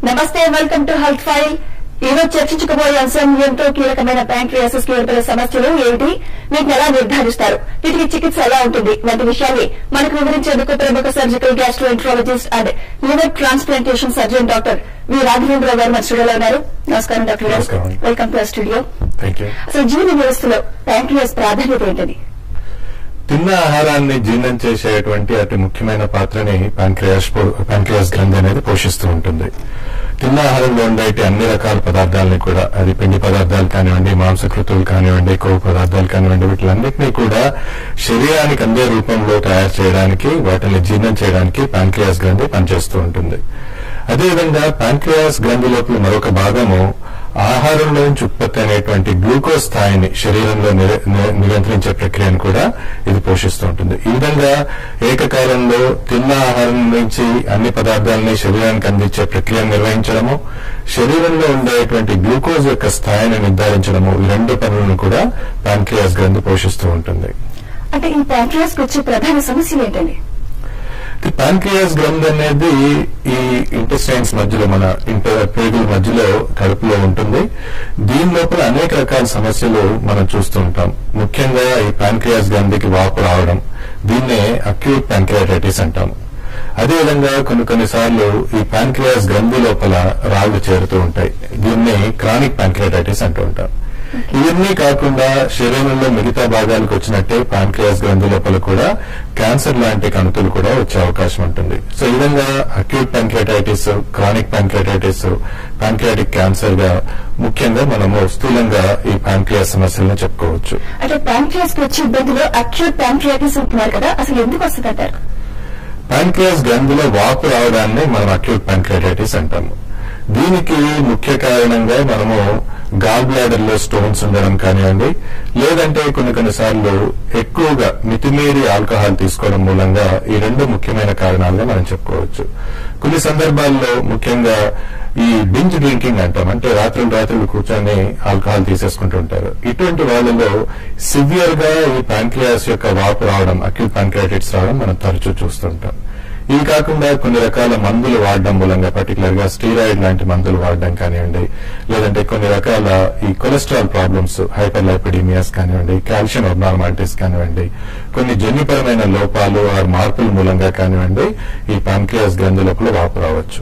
నమస్తే welcome to health file ఈ రోజు చర్చించుకోబోయే అంశం ఎంతో కీలకమైన ప్యాంక్రియాసిస్ కి ఏర్పడే సమస్యలు ఏమిటి వీటిని ఎలా నిర్ధారిస్తారు వీటికి చికిత్స ఎలా ఉంటుంది వంటి విషయాన్ని మనకు వివరించేందుకు ప్రముఖ surgical gastroenterologist and liver transplantation surgeon doctor V Raghavendra గారు మన స్టూడియోలో ఉన్నారు నమస్కారం డాక్టర్ గారు నమస్కారం. Welcome to studio thank you అసలు జీవన వ్యవస్థలో ప్యాంక్రియాస్ ప్రాధాన్యత ఏంటది తిన్న ఆహారాన్ని జీర్ణం చేసేటువంటి అతి ముఖ్యమైన పాత్రని ప్యాంక్రియాస్ ప్యాంక్రియాస్ గ్రంథి అనేది పోషిస్తూ ఉంటుంది తిన్న ఆహారంలో ఉండే అన్ని రకాల పదార్థాలని కూడా అది పిండి పదార్థాలు కానివ్వండి మాంసకృతులు కానివ్వండి కొవ్వు పదార్థాలు కానివ్వండి వీటిలన్నింటినీ కూడా శరీరానికి అందే రూపంలో తయారు చేయడానికి వాటిని జీర్ణం చేయడానికి ప్యాంక్రియాస్ గ్రంథి పనిచేస్తూ ఉంటుంది అదేవిధంగా ప్యాంక్రియాస్ గ్రంథి లోపల మరొక భాగము ఆహారంలో నుంచి ఉత్పత్తి అనేటువంటి గ్లూకోజ్ స్థాయిని శరీరంలో నిర- ని- నియంత్రించే ప్రక్రియను కూడా ఇది పోషిస్తూ ఉంటుంది ఈ విధంగా ఏకకాలంలో తిన్న ఆహారం నుంచి అన్ని పదార్థాలని శరీరానికి అందించే ప్రక్రియను నిర్వహించడము శరీరంలో ఉండేటువంటి గ్లూకోజ్ యొక్క స్థాయిని నిర్ధారించడము ఈ రెండు పనులను కూడా ప్యాంక్రియాస్ గ్రంథి పోషిస్తూ ఉంటుంది అంటే ఈ ప్యాంక్రియాస్ కి వచ్చే ప్రధాన సమస్యలు ఏంటండి ఈ ప్యాంక్రియాస్ గ్రంథి అనేది ఈ ఇంటెస్టైన్స్ మధ్యలో మన ఇంటర్ పేగుల మధ్యలో కడుపులో ఉంటుంది దీని లోపల అనేక రకాల సమస్యలు మనం చూస్తూ ఉంటాం ముఖ్యంగా ఈ ప్యాంక్రియాస్ గ్రంథికి వాపు రావడం దీన్నే అక్యూట్ ప్యాంక్రియాటైటిస్ అంటాం అదేవిధంగా కొన్ని కొన్నిసార్లు ఈ ప్యాంక్రియాస్ గ్రంథి లోపల రాళ్లు చేరుతూ ఉంటాయి దీన్ని క్రానిక్ ప్యాంక్రియాటైటిస్ అంటూ ఉంటాం ఇవన్నీ కాకుండా శరీరంలో మిగతా భాగాలకు వచ్చినట్టే పాంక్రియాస్ గ్రంథి లోపల కూడా క్యాన్సర్ లాంటి కణుతులు కూడా వచ్చే అవకాశం ఉంటుంది సో ఈ విధంగా acute pancreatitis chronic pancreatitis pancreatic cancer గా ముఖ్యంగా మనము స్థూలంగా ఈ ప్యాంక్రియాస్ సమస్యలను చెప్పుకోవచ్చు అంటే ప్యాంక్రియాస్ కి వచ్చే ఇబ్బందులు అక్యూట్ ప్యాంక్రియాటిస్ అంటున్నారు కదా అసలు ఎందుకు వస్తుంది అంటారు ప్యాంక్రియాస్ గ్రంథిలో వాపు రావడాన్ని మనం అక్యూట్ ప్యాంక్రియాటైటిస్ అంటాము దీనికి ముఖ్య కారణంగా మనము గాల్ బ్లాడర్ లో స్టోన్స్ ఉండడం కానివ్వండి లేదంటే కొన్ని కొన్నిసార్లు ఎక్కువగా మితిమీరి ఆల్కహాల్ తీసుకోవడం మూలంగా ఈ రెండు ముఖ్యమైన కారణాలుగా మనం చెప్పుకోవచ్చు కొన్ని సందర్భాల్లో ముఖ్యంగా ఈ బింజ్ డ్రింకింగ్ అంటాం అంటే రాత్రులు రాత్రులు కూర్చొని ఆల్కహాల్ తీసేసుకుంటూ ఉంటారు ఇటువంటి వాళ్ళలో సివియర్ గా ఈ ప్యాంక్రియాస్ యొక్క వాపు రావడం అక్యూట్ ప్యాంక్రియాటిట్స్ రావడం మనం తరచూ చూస్తుంటాం ఇవి కాకుండా కొన్ని రకాల మందులు వాడడం మూలంగా పర్టికులర్ గా స్టీరాయిడ్ లాంటి మందులు వాడడం కానివ్వండి లేదంటే కొన్ని రకాల ఈ కొలెస్ట్రాల్ ప్రాబ్లమ్స్ హైపర్ లైపిడీమియాస్ కానివ్వండి కాల్షియం అబ్నార్మాలిటీస్ కానివ్వండి కొన్ని జన్యుపరమైన లోపాలు ఆ మార్పుల మూలంగా కానివ్వండి ఈ పాంక్రియాస్ గ్రంథి లోపల వాపు రావచ్చు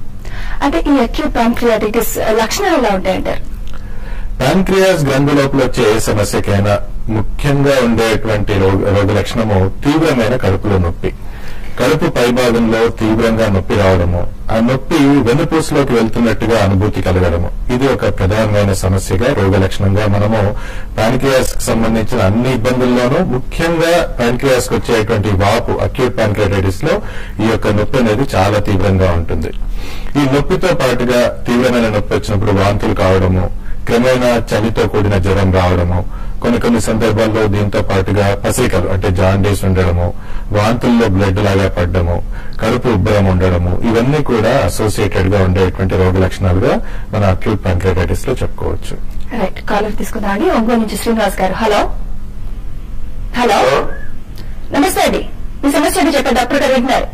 అంటే ఈ అక్యూట్ ప్యాంక్రియాటిటిస్ లక్షణాలు ఎలా ఉంటాయంటారు పాంక్రియాస్ గ్రంథి లోపల వచ్చే ఏ సమస్యకైనా ముఖ్యంగా ఉండేటువంటి రోగ రోగ లక్షణము తీవ్రమైన కడుపులో నొప్పి కడుపు పైభాగంలో తీవ్రంగా నొప్పి రావడము ఆ నొప్పి వెన్నుపూసలోకి వెళ్తున్నట్టుగా అనుభూతి కలగడము ఇది ఒక ప్రధానమైన సమస్యగా రోగ లక్షణంగా మనము పాంక్రియాస్ కి సంబంధించిన అన్ని ఇబ్బందుల్లోనూ ముఖ్యంగా పాంక్రియాస్ కి వచ్చేటువంటి వాపు అక్యూట్ పాంక్రియాటైటిస్ లో ఈ యొక్క నొప్పి అనేది చాలా తీవ్రంగా ఉంటుంది ఈ నొప్పితో పాటుగా తీవ్రమైన నొప్పి వచ్చినప్పుడు వాంతులు కావడము క్రమేణా చలితో కూడిన జ్వరం రావడము కొన్ని కొన్ని సందర్భాల్లో దీంతో పాటుగా పసికలు అంటే జాండీస్ ఉండడము వాంతుల్లో బ్లడ్ లాగా పడ్డము కడుపు ఉబ్బరం ఉండడము ఇవన్నీ కూడా అసోసియేటెడ్ గా ఉండేటువంటి రోగ లక్షణాలుగా మన అక్యూట్ ప్యాంక్రైటిస్ లో చెప్పుకోవచ్చు రైట్ కాలర్ తీసుకుందామండి ఒంగోలు నుంచి శ్రీనివాస్ గారు హలో హలో నమస్తే అండి మీ సమస్య ఏంటో చెప్పండి డాక్టర్ గారు వింటున్నారు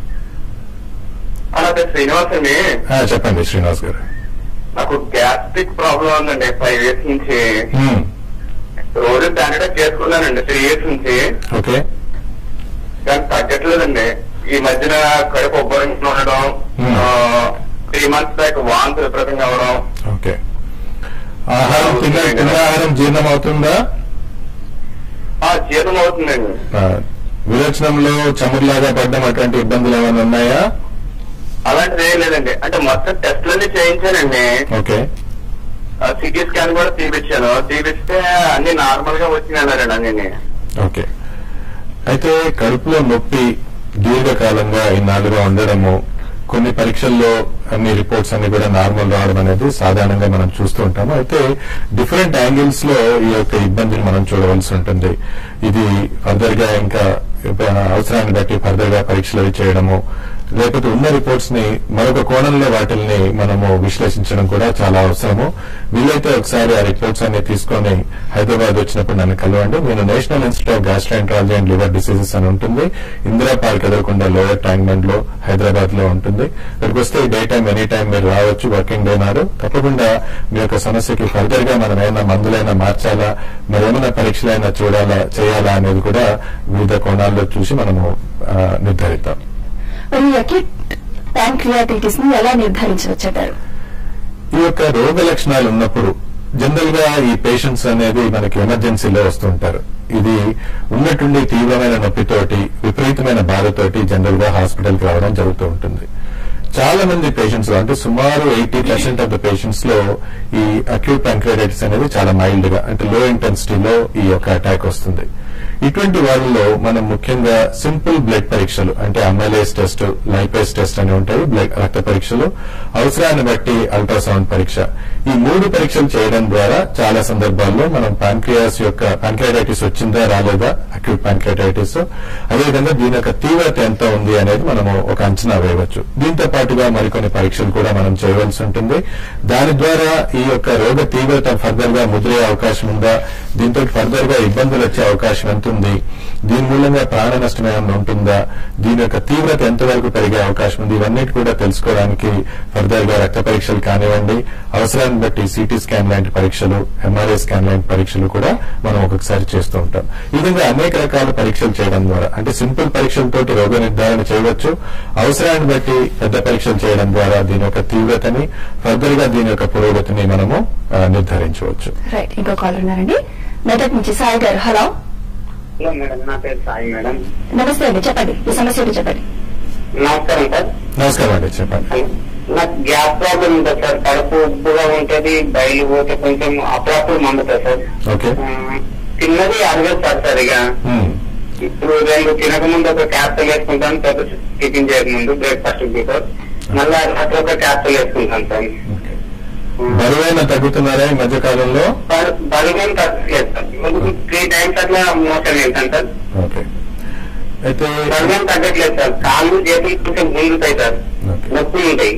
అలా శ్రీనివాస్ అండి ఆ, చెప్పండి శ్రీనివాస్ గారు నాకు గ్యాస్ట్రిక్ ప్రాబ్లం ఉందండి ఫైవ్ ఇయర్స్ నుంచి హ్మ్, రోజు టాబ్లెట్ చేసుకున్నానండి త్రీ ఇయర్స్ నుంచి ఓకే కానీ తగ్గట్లేదండి ఈ మధ్యన కడుపు ఉబ్బరం ఉండడం Hmm. త్రీ మంత్స్ బ్యాక్ వాంతి విపరీతంగా అవడం ఓకే ఆహారం తిన్న తిన్న ఆహారం జీర్ణం అవుతుందా ఆ జీర్ణం అవుతుందండి ఆ, విరోచనంలో చమురులాగా పడ్డం అటువంటి ఇబ్బందులు ఏమైనా ఉన్నాయా అలాంటిది ఏం లేదండి అంటే మొత్తం టెస్ట్లన్నీ చేయించానండి ఓకే సిటీ స్కాన్ కూడా తీపిచ్చాను తీపిస్తే అన్ని నార్మల్ గా వచ్చినాయి అన్నారండి అన్ని ఓకే అయితే కడుపులో నొప్పి దీర్ఘకాలంగా ఇన్నాళ్ళుగా ఉండడము కొన్ని పరీక్షల్లో అన్ని రిపోర్ట్స్ అన్ని కూడా నార్మల్ రావడం అనేది సాధారణంగా మనం చూస్తూ ఉంటాము అయితే డిఫరెంట్ యాంగిల్స్ లో ఈ యొక్క ఇబ్బందిని మనం చూడవలసి ఉంటుంది ఇది ఫర్దర్ గా ఇంకా అవసరాన్ని బట్టి ఫర్దర్ గా పరీక్షలు అవి చేయడము లేకపోతే ఉన్న రిపోర్ట్స్ ని మరొక కోణంలో వాటిల్ని మనము విశ్లేషించడం కూడా చాలా అవసరము వీలైతే ఒకసారి ఆ రిపోర్ట్స్ అన్ని తీసుకొని హైదరాబాద్ వచ్చినప్పుడు నన్ను కలవండి నేను national institute of gastroenterology and liver diseases అని ఉంటుంది ఇందిరా పార్క్ ఎదురకుండా లోయర్ ట్యాంక్మెంట్ లో హైదరాబాద్ లో ఉంటుంది ఇక్కడికి వస్తే డే టైం ఎనీ టైం మీరు రావచ్చు వర్కింగ్ డే నాడు తప్పకుండా మీ యొక్క సమస్యకి ఫర్దర్ గా మనం ఏమైనా మందులైనా మార్చాలా మరి ఏమైనా పరీక్షలైనా చూడాలా చేయాలా అనేది కూడా వివిధ కోణాల్లో చూసి మనము ఆ, నిర్ధారిద్దాం మరి అక్యూట్ ప్యాంక్రియాటిటిస్ ని ఎలా నిర్ధారించవచ్చంటారు ఈ యొక్క రోగ లక్షణాలు ఉన్నప్పుడు జనరల్ గా ఈ పేషెంట్స్ అనేది మనకి ఎమర్జెన్సీలో వస్తుంటారు ఇది ఉన్నట్టుండి తీవ్రమైన నొప్పితోటి విపరీతమైన బాధతోటి జనరల్ గా హాస్పిటల్ కి రావడం జరుగుతూ ఉంటుంది చాలా మంది పేషెంట్స్ అంటే సుమారు eighty percent of the patients లో ఈ అక్యూట్ ప్యాంక్రైటిస్ అనేది చాలా మైల్డ్ గా అంటే లో ఇంటెన్సిటీలో ఈ యొక్క అటాక్ వస్తుంది ఇటువంటి వాళ్ళలో మనం ముఖ్యంగా సింపుల్ బ్లడ్ పరీక్షలు అంటే అమ్ఎల్ఏస్ టెస్ట్ లైపేస్ టెస్ట్ అని ఉంటాయి బ్లడ్ రక్త పరీక్షలు అవసరాన్ని బట్టి అల్ట్రాసౌండ్ పరీక్ష ఈ మూడు పరీక్షలు చేయడం ద్వారా చాలా సందర్భాల్లో మనం పాంక్రియాస్ యొక్క పాంక్రైటైటిస్ వచ్చిందా రాలేదా అక్యూట్ పాంక్రైటైటిస్ అదేవిధంగా దీని యొక్క తీవ్రత ఎంత ఉంది అనేది మనము ఒక అంచనా వేయవచ్చు దీంతో పాటుగా మరికొన్ని పరీక్షలు కూడా మనం చేయవలసి ఉంటుంది దాని ద్వారా ఈ యొక్క రోగ తీవ్రత ఫర్దర్ గా ముదిరే అవకాశం ఉందా దీంతో ఫర్దర్ గా ఇబ్బందులు వచ్చే అవకాశం ఎంత ఉంది దీని మూలంగా ప్రాణ నష్టం ఏమైనా ఉంటుందా దీని యొక్క తీవ్రత ఎంతవరకు పెరిగే అవకాశం ఉంది ఇవన్నిటి కూడా తెలుసుకోవడానికి ఫర్దర్ గా రక్త పరీక్షలు కానివ్వండి అవసరాన్ని బట్టి సిటీ స్కాన్ లాంటి పరీక్షలు ఎంఆర్ఐ స్కాన్ లాంటి పరీక్షలు కూడా మనం ఒక్కొక్కసారి చేస్తూ ఉంటాం ఈ విధంగా అనేక రకాల పరీక్షలు చేయడం ద్వారా అంటే సింపుల్ పరీక్షలతోటి రోగ నిర్ధారణ చేయవచ్చు అవసరాన్ని బట్టి పెద్ద పరీక్షలు చేయడం ద్వారా దీని యొక్క తీవ్రతని ఫర్దర్ గా దీని యొక్క పురోగతిని మనము ఆ, నిర్ధారించవచ్చు రైట్ ఇంకో కాల్ ఉన్నారండి మెదక్ నుంచి సాయి గారు హలో హలో మేడం నా పేరు సాయి మేడం నమస్తే అండి చెప్పండి ఈ సమస్య ఏంటో చెప్పండి నమస్కారం సార్ నమస్కారం అండి చెప్పండి నాకు గ్యాస్ ప్రాబ్లం ఉంటుంది సార్ కడుపు ఉప్పుగా ఉంటది బయలు పోతే కొంచెం అప్పుడప్పుడు మండుతుంది సార్ ఓకే ఆ, తిన్నది అరగదు సార్ సరిగా ఉమ్. ఇప్పుడు రెండు తినకముందు ఒక క్యాప్సల్ వేసుకుంటాను తర్వాత టిఫిన్ చేయకముందు బ్రేక్ఫాస్ట్ బిఫోర్ మళ్ళా రాత్రి ఒక క్యాప్సల్ వేసుకుంటాను సార్ ఓకే. బరువైనా తగ్గుతున్నారా ఈ మధ్య కాలంలో బరువు తగ్గలేదు సార్ త్రీ టైమ్స్ అట్లా మోషన్ వెళ్తాను సార్ ఓకే అయితే బరువు తగ్గట్లేదు సార్ కాళ్ళు చేతులు కొంచెం గుంజుతాయి సార్ ఓకే. నొప్పులు ఉంటాయి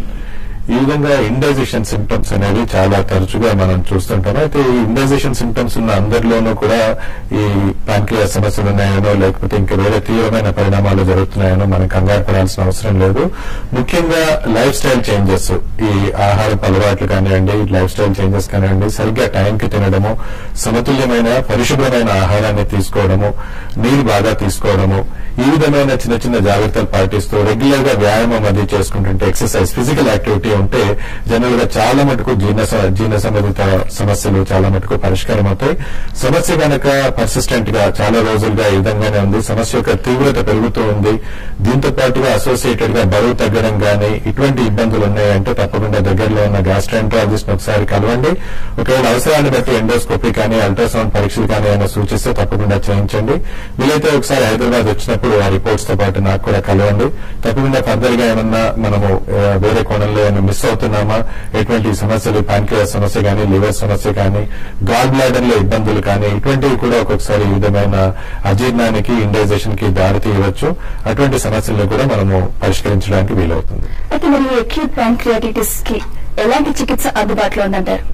ఈ విధంగా ఇండైజేషన్ సిమ్టమ్స్ అనేవి చాలా తరచుగా మనం చూస్తుంటాం అయితే ఈ ఇండైజేషన్ సిమ్టమ్స్ ఉన్న అందరిలోనూ కూడా ఈ ప్యాంక్రియాస్ సమస్యలు ఉన్నాయనో లేకపోతే ఇంకా వేరే తీవ్రమైన పరిణామాలు జరుగుతున్నాయనో మనం కంగారు పడాల్సిన అవసరం లేదు ముఖ్యంగా లైఫ్ స్టైల్ చేంజెస్ ఈ ఆహారపు అలవాట్లు కానివ్వండి లైఫ్ స్టైల్ చేంజెస్ కానివ్వండి సరిగ్గా టైంకి తినడము సమతుల్యమైన పరిశుభ్రమైన ఆహారాన్ని తీసుకోవడము నీరు బాగా తీసుకోవడము ఈ విధమైన చిన్న చిన్న జాగ్రత్తలు పాటిస్తూ రెగ్యులర్ గా వ్యాయామం అది చేసుకుంటుంటే ఎక్సర్సైజ్ ఫిజికల్ యాక్టివిటీ ఉంటే జనరల్ గా చాలా మటుకు జీర్ణ స- జీర్ణ సంబంధిత సమస్యలు చాలా మటుకు పరిష్కారం అవుతాయి సమస్య కనుక పర్సిస్టెంట్ గా చాలా రోజులుగా ఈ విధంగానే ఉంది సమస్య యొక్క తీవ్రత పెరుగుతూ ఉంది దీంతో పాటుగా అసోసియేటెడ్ గా బరువు తగ్గడం గానీ ఇటువంటి ఇబ్బందులు ఉన్నాయంటే తప్పకుండా దగ్గరలో ఉన్న గ్యాస్ట్రాంట్రాలజిస్ట్ ఒకసారి కలవండి ఒకవేళ అవసరాన్ని బట్టి ఎండోస్కోపీ కానీ అల్ట్రాసౌండ్ పరీక్షలు కానీ ఏమైనా సూచిస్తే తప్పకుండా చేయించండి వీలైతే ఒకసారి హైదరాబాద్ వచ్చినప్పుడు ఆ రిపోర్ట్స్ తో పాటు నాకు కూడా కలవండి తప్పకుండా ఫర్దర్ గా ఏమన్నా మనము ఆ, వేరే కోణంలో ఏమైనా మిస్ అవుతున్నామా ఎటువంటి సమస్యలు ప్యాంక్రియాస్ సమస్య కానీ లివర్ సమస్య కానీ గాల్ బ్లాడర్ లో ఇబ్బందులు కానీ ఇటువంటివి కూడా ఒక్కొక్కసారి ఈ విధమైన అజీర్ణానికి ఇండైజేషన్ కి దారి తీయవచ్చు అటువంటి సమస్యలను కూడా మనము పరిష్కరించడానికి వీలవుతుంది అయితే మరి అక్యూట్ ప్యాంక్రియాటిటిస్ కి ఎలాంటి చికిత్స అందుబాటులో ఉందంటారు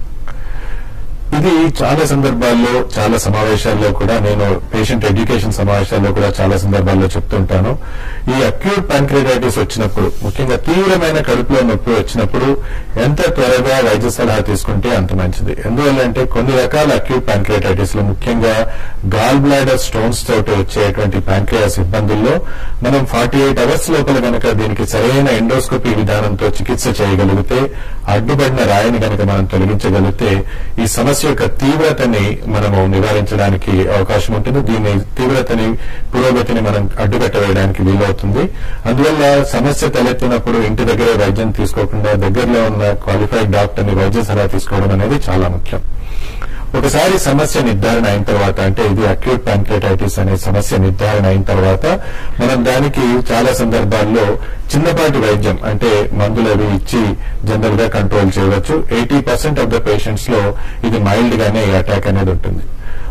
ఇది చాలా సందర్భాల్లో చాలా సమావేశాల్లో కూడా నేను పేషెంట్ ఎడ్యుకేషన్ సమావేశాల్లో కూడా చాలా సందర్భాల్లో చెప్తుంటాను ఈ అక్యూట్ ప్యాంక్రైటిస్ వచ్చినప్పుడు ముఖ్యంగా తీవ్రమైన కడుపులో నొప్పి వచ్చినప్పుడు ఎంత త్వరగా వైద్య సలహా తీసుకుంటే అంత మంచిది ఎందువల్లంటే కొన్ని రకాల అక్యూట్ ప్యాంక్రైటిస్ లో ముఖ్యంగా గాల్ బ్లాడర్ స్టోన్స్ తోటి వచ్చేటువంటి ప్యాంక్రియాస్ ఇబ్బందుల్లో మనం ఫార్టీ ఎయిట్ అవర్స్ లోపల గనక దీనికి సరైన ఎండోస్కోపీ విధానంతో చికిత్స చేయగలిగితే అడ్డుపడిన రాయిని గనక మనం తొలగించగలిగితే ఈ సమస్య యొక్క తీవ్రతని మనము నివారించడానికి అవకాశం ఉంటుంది దీని తీవ్రతని పురోగతిని మనం అడ్డుకట్టవేయడానికి వీలవుతుంది అందువల్ల సమస్య తలెత్తినప్పుడు ఇంటి దగ్గరే వైద్యం తీసుకోకుండా దగ్గరలో ఉన్న క్వాలిఫైడ్ డాక్టర్ ని వైద్య సలహా తీసుకోవడం అనేది చాలా ముఖ్యం ఒకసారి సమస్య నిర్ధారణ అయిన తర్వాత అంటే ఇది అక్యూట్ ప్యాంక్రైటిస్ అనే సమస్య నిర్ధారణ అయిన తర్వాత మనం దానికి చాలా సందర్భాల్లో చిన్నపాటి వైద్యం అంటే మందులు అవి ఇచ్చి జనరల్ గా కంట్రోల్ చేయవచ్చు eighty percent of the patients లో ఇది మైల్డ్ గానే ఈ అటాక్ అనేది ఉంటుంది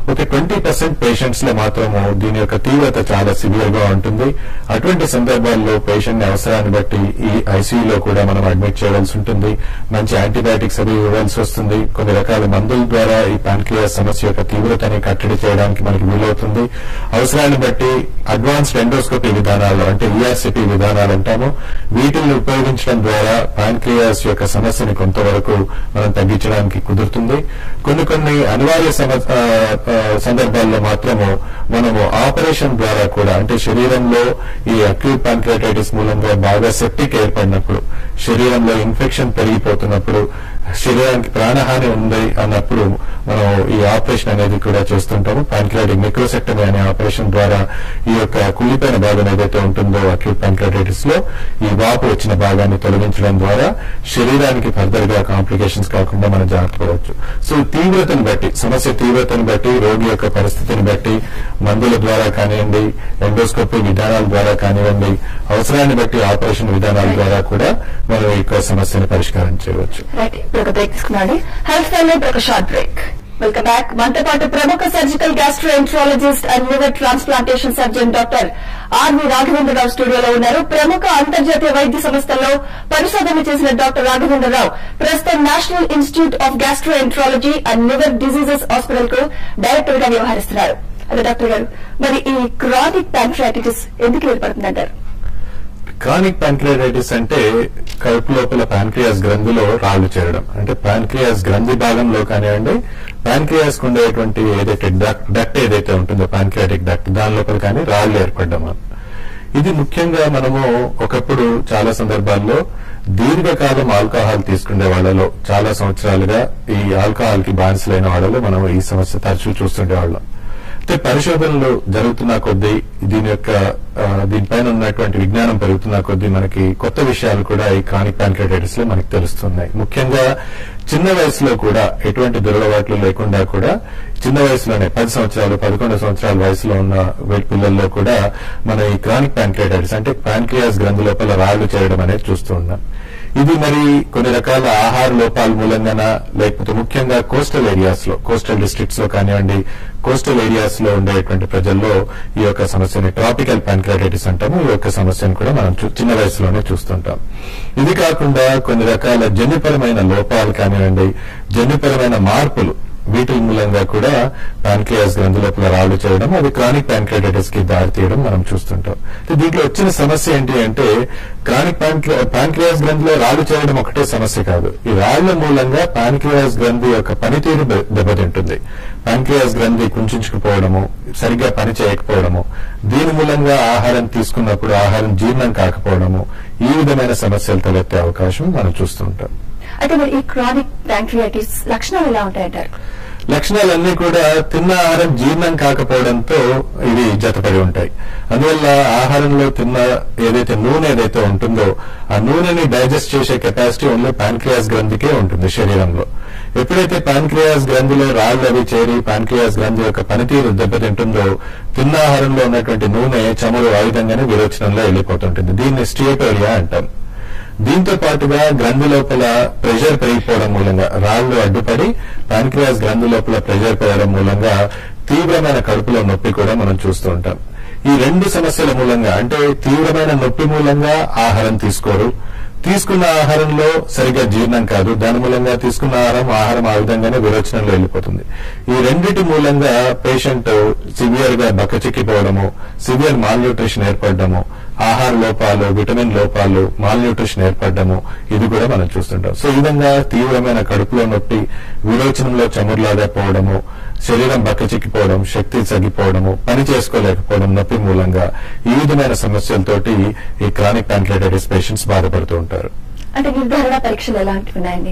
ఒక ట్వంటీ పర్సెంట్ పేషెంట్స్ లో మాత్రము దీని యొక్క తీవ్రత చాలా సివియర్ గా ఉంటుంది అటువంటి సందర్భాల్లో పేషెంట్ ని అవసరాన్ని బట్టి ఈ ఐసీయూలో కూడా మనం అడ్మిట్ చేయవలసి ఉంటుంది మంచి యాంటీబయాటిక్స్ అవి ఇవ్వాల్సి వస్తుంది కొన్ని రకాల మందుల ద్వారా ఈ పాన్క్రియాస్ సమస్య యొక్క తీవ్రతని కట్టడి చేయడానికి మనకి వీలవుతుంది అవసరాన్ని బట్టి అడ్వాన్స్డ్ ఎండోస్కోపీ విధానాలు అంటే ఈఆర్సిపి విధానాలు అంటాము వీటిని ఉపయోగించడం ద్వారా పాన్క్రియాస్ యొక్క సమస్యని కొంతవరకు మనం తగ్గించడానికి కుదురుతుంది కొన్ని కొన్ని అనివార్య సమ- ఆ, ఆ, సందర్భాల్లో మాత్రము మనము ఆపరేషన్ ద్వారా కూడా అంటే శరీరంలో ఈ అక్యూట్ పాన్క్రియాటైటిస్ మూలంగా బాగా సెప్టిక్ ఏర్పడినప్పుడు శరీరంలో ఇన్ఫెక్షన్ పెరిగిపోతున్నప్పుడు శరీరానికి ప్రాణహాని ఉంది అన్నప్పుడు మనం ఈ ఆపరేషన్ అనేది కూడా చేస్తుంటాము పాన్క్రియాటిక్ మిక్రోసెక్టమీ అనే ఆపరేషన్ ద్వారా ఈ యొక్క కుళ్ళిపోయిన భాగం ఏదైతే ఉంటుందో అక్యూట్ పాన్క్రియాటైటిస్ లో ఈ వాపు వచ్చిన భాగాన్ని తొలగించడం ద్వారా శరీరానికి ఫర్దర్ గా కాంప్లికేషన్స్ కాకుండా మనం జాగ్రత్త పడవచ్చు సో తీవ్రతను బట్టి సమస్య తీవ్రతను బట్టి రోగి యొక్క పరిస్థితిని బట్టి మందుల ద్వారా కానివ్వండి ఎండోస్కోపీ విధానాల ద్వారా కానివ్వండి అవసరాన్ని బట్టి ఆపరేషన్ విధానాల ద్వారా కూడా మనం ఈ యొక్క సమస్యను పరిష్కారం చేయవచ్చు రైట్ ఇప్పుడు ఒక బ్రేక్ తీసుకున్నాండి హెల్త్ ఫైల్ ఇప్పుడు ఒక షార్ట్ బ్రేక్ వెల్కమ్ బ్యాక్ మనతో పాటు ప్రముఖ surgical gastroenterologist and liver transplantation surgeon doctor R V Raghavendra Rao స్టూడియోలో ఉన్నారు ప్రముఖ అంతర్జాతీయ వైద్య సంస్థల్లో పరిశోధన చేసిన డాక్టర్ రాఘవేంద్రరావు ప్రస్తుతం national institute of gastroenterology and liver diseases hospital కు డైరెక్టర్ గా వ్యవహరిస్తున్నారు అదే డాక్టర్ గారు మరి ఈ క్రానిక్ ప్యాంక్రాటిటిస్ ఎందుకు ఏర్పడుతుందంటారు క్రానిక్ ప్యాంక్రియాటైటిస్ అంటే కడుపు లోపల ప్యాంక్రియాస్ గ్రంథిలో రాళ్లు చేరడం అంటే ప్యాంక్రియాస్ గ్రంథి భాగంలో కానివ్వండి ప్యాంక్రియాస్ ఉండేటువంటి ఏదైతే డక్ట్ ఏదైతే ఉంటుందో ప్యాంక్రియాటిక్ డక్ట్ దాని లోపల కానీ రాళ్లు ఏర్పడడం అన్నమాట. ఇది ముఖ్యంగా మనము ఒకప్పుడు చాలా సందర్భాల్లో దీర్ఘకాలం ఆల్కహాల్ తీసుకునే వాళ్ళలో చాలా సంవత్సరాలుగా ఈ ఆల్కహాల్ కి బానిసలైన వాళ్ళలో మనం ఈ సమస్య తరచూ చూస్తుండేవాళ్ళం అయితే పరిశోధనలు జరుగుతున్న కొద్దీ దీని యొక్క ఆ, దీనిపైన ఉన్నటువంటి విజ్ఞానం పెరుగుతున్న కొద్దీ మనకి కొత్త విషయాలు కూడా ఈ క్రానిక్ ప్యాంక్రైటిస్ లో మనకి తెలుస్తున్నాయి ముఖ్యంగా చిన్న వయసులో కూడా ఎటువంటి దురలవాట్లు లేకుండా కూడా చిన్న వయసులోనే పది సంవత్సరాలు పదకొండు సంవత్సరాల వయసులో ఉన్న వే- పిల్లల్లో కూడా మనం ఈ క్రానిక్ ప్యాంక్రైటిస్ అంటే ప్యాంక్రియాస్ గ్రంథి లోపల రాళ్లు చేయడం అనేది చూస్తూ ఉన్నాం ఇది మరి కొన్ని రకాల ఆహార లోపాల మూలంగాన లేకపోతే ముఖ్యంగా కోస్టల్ ఏరియాస్ లో కోస్టల్ డిస్ట్రిక్ట్స్ లో కానివ్వండి కోస్టల్ ఏరియాస్ లో ఉండేటువంటి ప్రజల్లో ఈ యొక్క సమస్యని ట్రాపికల్ ప్యాంక్రైటిస్ అంటాము ఈ యొక్క సమస్యను కూడా మనం చూ- చిన్న వయసులోనే చూస్తుంటాం ఇది కాకుండా కొన్ని రకాల జన్యుపరమైన లోపాలు కానివ్వండి జన్యుపరమైన మార్పులు వీటి మూలంగా కూడా ప్యాంక్రియాస్ గ్రంథి లోపల రాళ్లు చేయడం అది క్రానిక్ ప్యాంక్రైటిస్ కి దారి తీయడం మనం చూస్తుంటాం అయితే దీంట్లో వచ్చిన సమస్య ఏంటి అంటే క్రానిక్ ప్యాంక్రియాస్ గ్రంథిలో రాళ్లు చేయడం ఒకటే సమస్య కాదు ఈ రాళ్ల మూలంగా ప్యాంక్రియాస్ గ్రంథి యొక్క పనితీరు దె- దెబ్బతింటుంది ప్యాంక్రియాస్ గ్రంథి కుంచుకుపోవడము సరిగ్గా పని చేయకపోవడము దీని మూలంగా ఆహారం తీసుకున్నప్పుడు ఆహారం జీర్ణం కాకపోవడము ఈ విధమైన సమస్యలు తలెత్తే అవకాశం మనం చూస్తుంటాం అయితే మరి ఈ క్రానిక్ ప్యాంక్రియాటిస్ లక్షణాలు ఎలా ఉంటాయంటారు లక్షణాలన్నీ కూడా తిన్న ఆహారం జీర్ణం కాకపోవడంతో ఇవి జతపడి ఉంటాయి అందువల్ల ఆహారంలో తిన్న ఏదైతే నూనె ఏదైతే ఉంటుందో ఆ నూనెని డైజెస్ట్ చేసే కెపాసిటీ ఓన్లీ పాన్క్రియాస్ గ్రంథికే ఉంటుంది శరీరంలో ఎప్పుడైతే పాన్క్రియాస్ గ్రంథిలో రాళ్ళు అవి చేరి పాన్క్రియాస్ గ్రంథి యొక్క పనితీరు దెబ్బతింటుందో తిన్న ఆహారంలో ఉన్నటువంటి నూనె చమురు ఆ విధంగానే విరోచనంలో వెళ్ళిపోతుంటుంది దీన్ని స్టియోటోరియా అంటాం దీంతో పాటుగా గ్రంథి లోపల ప్రెషర్ పెరిగిపోవడం మూలంగా రాళ్లు అడ్డుపడి పాన్క్రియాస్ గ్రంథి లోపల ప్రెషర్ పెరగడం మూలంగా తీవ్రమైన కడుపులో నొప్పి కూడా మనం చూస్తూ ఉంటాం ఈ రెండు సమస్యల మూలంగా అంటే తీవ్రమైన నొప్పి మూలంగా ఆహారం తీసుకోరు తీసుకున్న ఆహారంలో సరిగా జీర్ణం కాదు దాని మూలంగా తీసుకున్న ఆహారం ఆహారం ఆ విధంగానే విరోచనంలో వెళ్ళిపోతుంది ఈ రెండిటి మూలంగా పేషెంట్ సివియర్ గా బక్కచిక్కిపోవడము సివియర్ మాల్ న్యూట్రిషన్ ఏర్పడము ఆహార లోపాలు విటమిన్ లోపాలు మాల్ న్యూట్రిషన్ ఏర్పడము ఇది కూడా మనం చూస్తుంటాం సో ఈ విధంగా తీవ్రమైన కడుపులో నొప్పి విరోచనంలో చమురులాగా పోవడము శరీరం బక్కచిక్కిపోవడం శక్తి తగ్గిపోవడము పని చేసుకోలేకపోవడం నొప్పి మూలంగా ఈ విధమైన సమస్యలతోటి ఈ క్రానిక్ ప్యాంక్లైటిస్ పేషెంట్స్ బాధపడుతూ ఉంటారు అంటే నిర్ధారణ పరీక్షలు ఎలాంటివి ఉన్నాయండి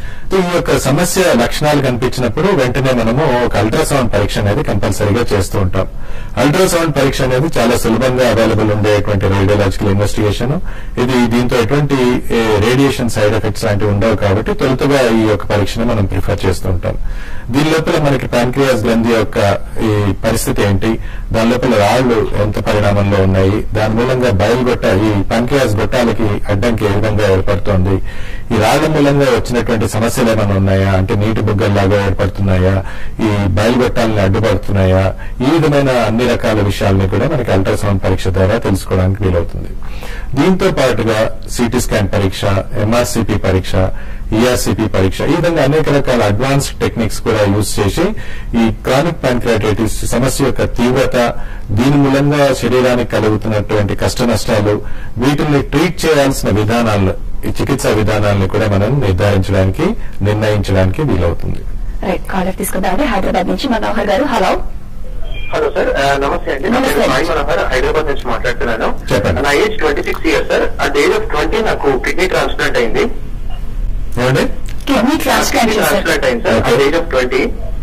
ఈ యొక్క సమస్య లక్షణాలు కనిపించినప్పుడు వెంటనే మనము ఒక అల్ట్రాసౌండ్ పరీక్ష అనేది కంపల్సరీగా చేస్తూ ఉంటాం అల్ట్రాసౌండ్ పరీక్ష అనేది చాలా సులభంగా అవైలబుల్ ఉండేటువంటి రేడియోలాజికల్ ఇన్వెస్టిగేషన్ ఇది దీంతో ఎటువంటి రేడియేషన్ సైడ్ ఎఫెక్ట్స్ లాంటివి ఉండవు కాబట్టి తొలుతగా ఈ యొక్క పరీక్షను మనం ప్రిఫర్ చేస్తూ ఉంటాం దీని లోపల మనకి ప్యాంక్రియాస్ గ్రంథి యొక్క ఈ పరిస్థితి ఏంటి దాని లోపల రాళ్లు ఎంత పరిణామంలో ఉన్నాయి దాని మూలంగా బయలు గొట్ట ఈ ప్యాంక్రియాస్ గొట్టాలకి అడ్డంకి ఏ విధంగా ఏర్పడుతోంది ఈ రాళ్ల మూలంగా వచ్చినటువంటి సమస్యలు ఏమైనా ఉన్నాయా అంటే నీటి బుగ్గల్లాగా ఏర్పడుతున్నాయా ఈ బయలుగొట్టాలని అడ్డుపడుతున్నాయా ఈ విధమైన అన్ని రకాల విషయాలని కూడా మనకి అల్ట్రాసౌండ్ పరీక్ష ద్వారా తెలుసుకోవడానికి వీలవుతుంది దీంతో పాటుగా సిటీ స్కాన్ పరీక్ష ఎంఆర్సిపి పరీక్ష ఈఆర్సిపి పరీక్ష ఈ విధంగా అనేక రకాల అడ్వాన్స్డ్ టెక్నిక్స్ కూడా యూజ్ చేసి ఈ క్రానిక్ ప్యాంక్రాటైటిస్ సమస్య యొక్క తీవ్రత దీని మూలంగా శరీరానికి కలుగుతున్నటువంటి కష్ట నష్టాలు వీటిని ట్రీట్ చేయాల్సిన విధానాలను ఈ చికిత్సా విధానాలను కూడా మనం నిర్ధారించడానికి నిర్ణయించడానికి వీలవుతుంది రైట్ కాలర్ తీసుకుందామండి హైదరాబాద్ నుంచి మనోహర్ గారు హలో హలో సార్ ఆ, నమస్తే అండి నా నమస్తే. పేరు సాయి మనోహర్ హైదరాబాద్ నుంచి మాట్లాడుతున్నాను చెప్పండి. నా age twenty six years sir at age of twenty నాకు కిడ్నీ ట్రాన్స్ప్లాంట్ అయింది ఏమండి కిడ్నీ ట్రాన్స్ప్లాంట్ చేశారు ట్రాన్స్ప్లాంట్ అయింది sir Okay. At age of twenty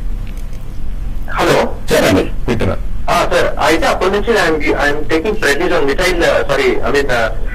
hello చెప్పండి వింటున్నా సార్ అయితే అప్పటి నుంచి I'm taking prednisone methyl sorry I mean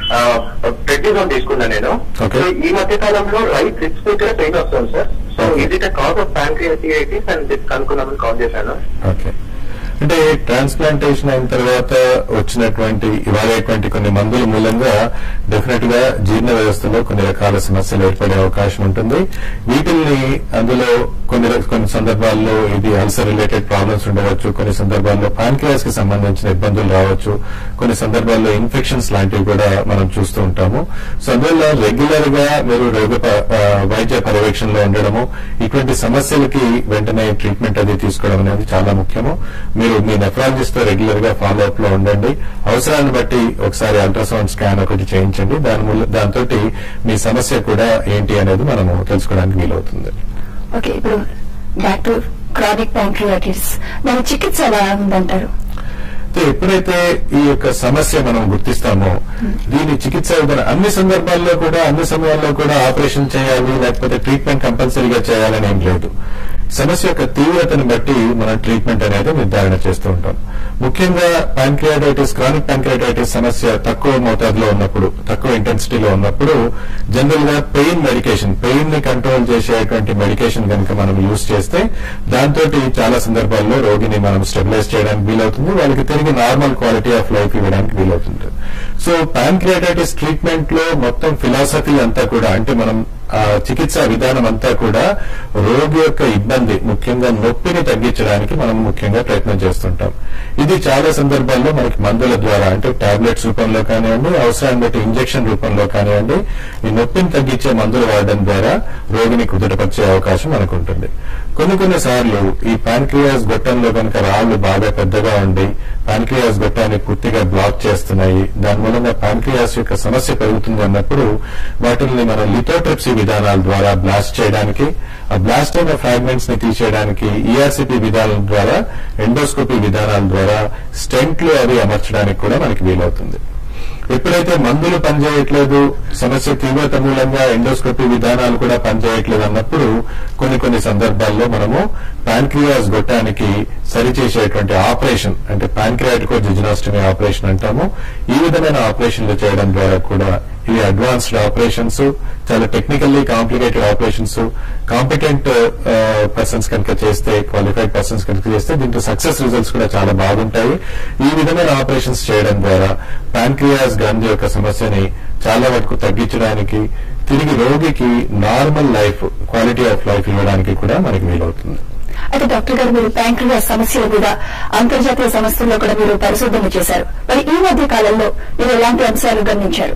prednisone తీసుకున్నాను నేను Okay. So, ఈ మధ్య కాలంలో రైట్ రిక్స్ దగ్గర పెయిన్ వస్తుంది సార్ సో Okay. ఇది కాజ్ ఆఫ్ ప్యాంక్రియాటిస్ అండ్ కనుక్కున్నామని కాల్ చేశాను ఓకే అంటే ట్రాన్స్ప్లాంటేషన్ అయిన తర్వాత వచ్చినటువంటి ఇవాళటువంటి కొన్ని మందుల మూలంగా డెఫినెట్ గా జీర్ణ వ్యవస్థలో కొన్ని రకాల సమస్యలు ఏర్పడే అవకాశం ఉంటుంది వీటిల్ని అందులో కొన్ని ర- కొన్ని సందర్భాల్లో ఇది అల్సర్ రిలేటెడ్ ప్రాబ్లమ్స్ ఉండవచ్చు కొన్ని సందర్భాల్లో పాన్క్రియాస్ కి సంబంధించిన ఇబ్బందులు రావచ్చు కొన్ని సందర్భాల్లో ఇన్ఫెక్షన్స్ లాంటివి కూడా మనం చూస్తూ ఉంటాము సో అందువల్ల రెగ్యులర్ గా మీరు రోగ ప- ఆ, వైద్య పర్యవేక్షణలో ఉండడము ఇటువంటి సమస్యలకి వెంటనే ట్రీట్మెంట్ అది తీసుకోవడం అనేది చాలా ముఖ్యము మీరు మీ నెఫ్రాలజిస్ట్ తో రెగ్యులర్ గా ఫాలో అప్ లో ఉండండి అవసరాన్ని బట్టి ఒకసారి అల్ట్రాసౌండ్ స్కాన్ ఒకటి చేయించండి దాని మూల దాంతో మీ సమస్య కూడా ఏంటి అనేది మనము తెలుసుకోవడానికి వీలవుతుంది ఓకే ఇప్పుడు డాక్టర్ క్రానిక్ ప్యాంక్రియాటిస్ దాని చికిత్స ఎలా ఉందంటారు అయితే ఎప్పుడైతే ఈ యొక్క సమస్య మనం గుర్తిస్తామో దీని చికిత్స విధానం అన్ని సందర్భాల్లో కూడా అన్ని సమయాల్లో కూడా ఆపరేషన్ చేయాలి లేకపోతే ట్రీట్మెంట్ కంపల్సరీగా చేయాలని ఏం లేదు సమస్య యొక్క తీవ్రతను బట్టి మనం ట్రీట్మెంట్ అనేది నిర్ధారణ చేస్తూ ఉంటాం ముఖ్యంగా ప్యాంక్రియాటైటిస్ క్రానిక్ ప్యాంక్రియాటైటిస్ సమస్య తక్కువ మోతాదులో ఉన్నప్పుడు తక్కువ ఇంటెన్సిటీలో ఉన్నప్పుడు జనరల్ గా పెయిన్ మెడికేషన్ పెయిన్ ని కంట్రోల్ చేసేటువంటి మెడికేషన్ కనుక మనం యూజ్ చేస్తే దాంతో చాలా సందర్భాల్లో రోగిని మనం స్టెబిలైజ్ చేయడానికి వీలవుతుంది వాళ్ళకి తిరిగి నార్మల్ క్వాలిటీ ఆఫ్ లైఫ్ ఇవ్వడానికి వీలవుతుంది సో ప్యాంక్రియాటైటిస్ ట్రీట్మెంట్ లో మొత్తం ఫిలాసఫీ అంతా కూడా అంటే మనం ఆ చికిత్సా విధానం అంతా కూడా రోగి యొక్క ఇబ్బంది ముఖ్యంగా నొప్పిని తగ్గించడానికి మనం ముఖ్యంగా ప్రయత్నం చేస్తుంటాం ఇది చాలా సందర్భాల్లో మనకి మందుల ద్వారా అంటే టాబ్లెట్స్ రూపంలో కానివ్వండి అవసరాన్ని బట్టి ఇంజెక్షన్ రూపంలో కానివ్వండి ఈ నొప్పిని తగ్గించే మందులు వాడడం ద్వారా రోగిని కుదుటపరిచే అవకాశం మనకు ఉంటుంది కొన్ని కొన్ని సార్లు ఈ పాన్క్రియాస్ గొట్టంలో కనుక రాళ్లు బాగా పెద్దగా ఉండి పాన్క్రియాస్ గొట్టాన్ని పూర్తిగా బ్లాక్ చేస్తున్నాయి దాని మూలంగా పాన్క్రియాస్ యొక్క సమస్య పెరుగుతుంది అన్నప్పుడు వాటిని మనం లిథోట్రిప్సీ విధానాల ద్వారా బ్లాస్ట్ చేయడానికి ఆ బ్లాస్ట్ అయిన ఫ్రాగ్మెంట్స్ ని తీసేయడానికి ఈఆర్సిపి విధానాల ద్వారా ఎండోస్కోపీ విధానాల ద్వారా స్టెంట్లు అవి అమర్చడానికి కూడా మనకి వీలవుతుంది ఎప్పుడైతే మందులు పనిచేయట్లేదు సమస్య తీవ్రత మూలంగా ఎండోస్కోపీ విధానాలు కూడా పనిచేయట్లేదు అన్నప్పుడు కొన్ని కొన్ని సందర్భాల్లో మనము పాన్క్రియాస్ గొట్టానికి సరిచేసేటువంటి ఆపరేషన్ అంటే పాన్క్రియాటికో జిజినాస్టమీ ఆపరేషన్ అంటాము ఈ విధమైన ఆపరేషన్లు చేయడం ద్వారా కూడా ఇవి అడ్వాన్స్డ్ ఆపరేషన్స్ చాలా technically complicated operations competent persons కనుక చేస్తే క్వాలిఫైడ్ పర్సన్స్ కనుక చేస్తే దీంట్లో సక్సెస్ రిజల్ట్స్ కూడా చాలా బాగుంటాయి ఈ విధమైన ఆపరేషన్స్ చేయడం ద్వారా పాన్క్రియాస్ గ్రంథి యొక్క సమస్యని చాలా వరకు తగ్గించడానికి తిరిగి రోగికి normal life quality of life ఇవ్వడానికి కూడా మనకి వీలవుతుంది అయితే డాక్టర్ గారు మీరు ప్యాంక్రియాస్ సమస్యల మీద అంతర్జాతీయ సంస్థల్లో కూడా మీరు పరిశోధన చేశారు మరి ఈ మధ్య కాలంలో మీరు ఎలాంటి అంశాలు గమనించారు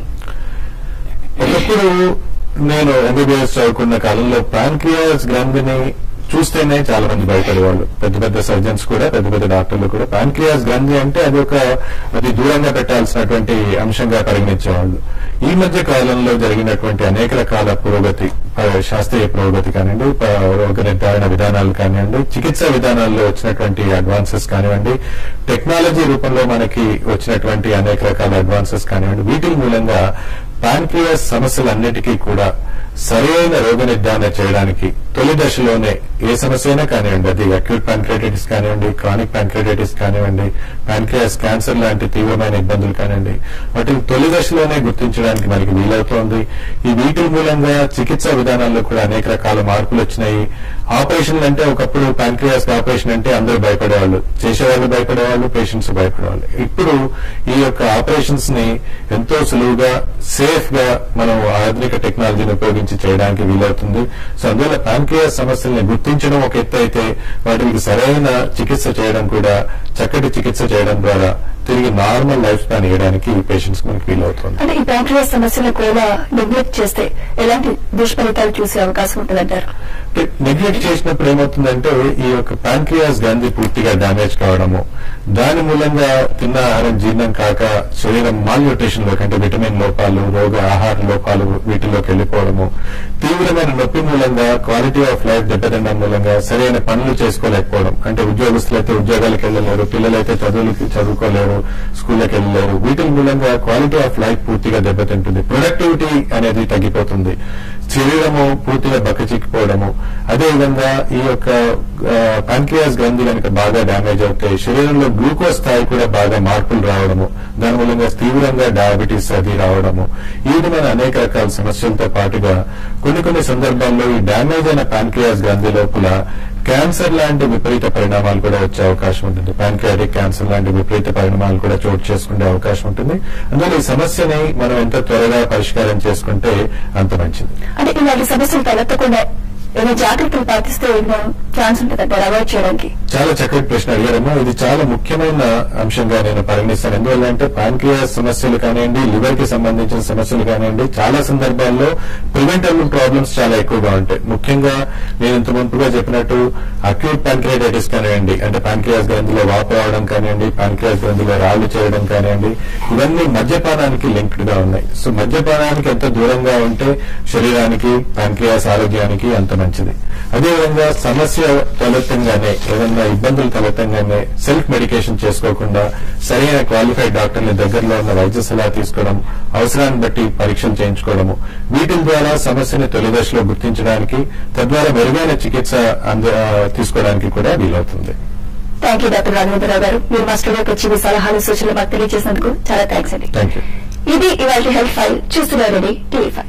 ఒకప్పుడు నేను ఎంబీబీఎస్ చదువుకున్న కాలంలో పాన్క్రియాస్ గ్రంథిని చూస్తేనే చాలా మంది భయపడేవాళ్ళు పెద్ద పెద్ద సర్జన్స్ కూడా పెద్ద పెద్ద డాక్టర్లు కూడా పాన్క్రియాస్ గ్రంథి అంటే అది ఒక అది దూరంగా పెట్టాల్సినటువంటి అంశంగా పరిగణించేవాళ్ళు ఈ మధ్య కాలంలో జరిగినటువంటి అనేక రకాల పురోగతి ఆ, శాస్త్రీయ పురోగతి కానివ్వండి ప- రోగ నిర్ధారణ విధానాలు కానివ్వండి చికిత్సా విధానాల్లో వచ్చినటువంటి అడ్వాన్సెస్ కానివ్వండి టెక్నాలజీ రూపంలో మనకి వచ్చినటువంటి అనేక రకాల అడ్వాన్సెస్ కానివ్వండి వీటి మూలంగా పాన్క్రియాస్ సమస్యలన్నిటికీ కూడా సరైన రోగ నిర్ధారణ చేయడానికి తొలి దశలోనే ఏ సమస్య అయినా కానివ్వండి అది అక్యూట్ ప్యాంక్రైటిస్ కానివ్వండి క్రానిక్ ప్యాంక్రైటిస్ కానివ్వండి ప్యాంక్రియాస్ క్యాన్సర్ లాంటి తీవ్రమైన ఇబ్బందులు కానివ్వండి వాటిని తొలి దశలోనే గుర్తించడానికి మనకి వీలవుతోంది ఈ వీటి మూలంగా చికిత్సా విధానాల్లో కూడా అనేక రకాల మార్పులు వచ్చినాయి ఆపరేషన్లు అంటే ఒకప్పుడు ప్యాంక్రియాస్ ఆపరేషన్ అంటే అందరూ భయపడేవాళ్ళు చేసేవాళ్ళు భయపడేవాళ్ళు పేషెంట్స్ భయపడేవాళ్ళు ఇప్పుడు ఈ యొక్క ఆపరేషన్స్ ని ఎంతో సులువుగా సేఫ్ గా మనం ఆధునిక టెక్నాలజీని ఉపయోగించి చేయడానికి వీలవుతుంది సో అందువల్ల ప్యాంక్రియాస్ సమస్యల్ని గుర్తించడం ఒక ఎత్తు అయితే వాటికి సరైన చికిత్స చేయడం కూడా చక్కటి చికిత్స చేయడం ద్వారా తిరిగి నార్మల్ లైఫ్ స్పాన్ ఇవ్వడానికి పేషెంట్స్ మనకి వీలవుతుంది అంటే ఈ ప్యాంక్రియాస్ సమస్యను కూడా నెగ్లెక్ట్ చేస్తే ఎలాంటి దుష్ఫలితాలు చూసే అవకాశం ఉంటుందంటారు నెగ్లెక్ట్ చేసినప్పుడు ఏమవుతుందంటే ఈ యొక్క ప్యాంక్రియాస్ గ్రంథి పూర్తిగా డ్యామేజ్ కావడము దాని మూలంగా తిన్న ఆహారం జీర్ణం కాక శరీరం మాల్న్యూట్రిషన్ లోకి అంటే విటమిన్ లోపాలు రోగ ఆహార లోపాలు వీటిలోకి వెళ్ళిపోవడము తీవ్రమైన నొప్పి మూలంగా క్వాలిటీ ఆఫ్ లైఫ్ దెబ్బతినడం మూలంగా సరైన పనులు చేసుకోలేకపోవడం అంటే ఉద్యోగస్తులు అయితే ఉద్యోగాలకు వెళ్ళలేరు పిల్లలైతే చదువులకి చదువుకోలేరు స్కూళ్ళకి వెళ్ళలేరు వీటి మూలంగా క్వాలిటీ ఆఫ్ లైఫ్ పూర్తిగా దెబ్బతింటుంది ప్రొడక్టివిటీ అనేది తగ్గిపోతుంది శరీరము పూర్తిగా బక్కచిక్కిపోవడము అదేవిధంగా ఈ యొక్క ప్యాంక్రియాస్ గ్రంథి కనుక బాగా డ్యామేజ్ అవుతే శరీరంలో గ్లూకోజ్ స్థాయి కూడా బాగా మార్పులు రావడము దాని మూలంగా తీవ్రంగా డయాబెటీస్ అది రావడము ఈ విధమైన అనేక రకాల సమస్యలతో పాటుగా కొన్ని కొన్ని సందర్భాల్లో ఈ డ్యామేజ్ అయిన ప్యాంక్రియాస్ గ్రంథి లోపల క్యాన్సర్ లాంటి విపరీత పరిణామాలు కూడా వచ్చే అవకాశం ఉంటుంది ప్యాంక్రియాటిక్ క్యాన్సర్ లాంటి విపరీత పరిణామాలు కూడా చోటు చేసుకునే అవకాశం ఉంటుంది అందువల్ల ఈ సమస్యని మనం ఎంత త్వరగా పరిష్కారం చేసుకుంటే అంత మంచిది అంటే ఇలాంటి సమస్యలు తలెత్తకుండా ఏమైనా జాగ్రత్తలు పాటిస్తే ఏమైనా ఛాన్స్ ఉంటుందంటారు అవాయిడ్ చేయడానికి చాలా చక్కటి ప్రశ్న అడిగారమ్మా ఇది చాలా ముఖ్యమైన అంశంగా నేను పరిగణిస్తాను ఎందువల్లంటే ప్యాంక్రియాస్ సమస్యలు కానివ్వండి లివర్ కి సంబంధించిన సమస్యలు కానివ్వండి చాలా సందర్భాల్లో ప్రివెంటబుల్ ప్రాబ్లమ్స్ చాలా ఎక్కువగా ఉంటాయి ముఖ్యంగా నేను ఇంత మునుపుగా చెప్పినట్టు అక్యూట్ ప్యాంక్రియాటైటిస్ కానివ్వండి అంటే ప్యాంక్రియాస్ గ్రంథిలో వాపు రావడం కానివ్వండి ప్యాంక్రియాస్ గ్రంథిలో రాళ్లు చేయడం కానివ్వండి ఇవన్నీ మద్యపానానికి లింక్డ్ గా ఉన్నాయి సో మద్యపానానికి ఎంత దూరంగా ఉంటే శరీరానికి ప్యాంక్రియాస్ ఆరోగ్యానికి అంత మంచిది అదేవిధంగా సమస్య తలెత్తంగానే ఏదన్నా ఇబ్బందులు తలెత్తంగానే సెల్ఫ్ మెడికేషన్ చేసుకోకుండా సరైన క్వాలిఫైడ్ డాక్టర్ని దగ్గరలో ఉన్న వైద్య సలహా తీసుకోవడం అవసరాన్ని బట్టి పరీక్షలు చేయించుకోవడము వీటి ద్వారా సమస్యని తొలి దశలో గుర్తించడానికి తద్వారా మెరుగైన చికిత్స అంద తీసుకోవడానికి కూడా వీలవుతుంది థ్యాంక్ యూ డాక్టర్ రాఘవేంద్రరావు గారు మీరు మా స్టూడియోకి వచ్చి మీ సలహాలు సూచనలు మాకు తెలియజేసినందుకు చాలా థ్యాంక్స్ అండి థ్యాంక్ యూ ఇది ఇవాళ హెల్త్ ఫైల్ చూస్తున్నారండి టీవీ ఫైవ్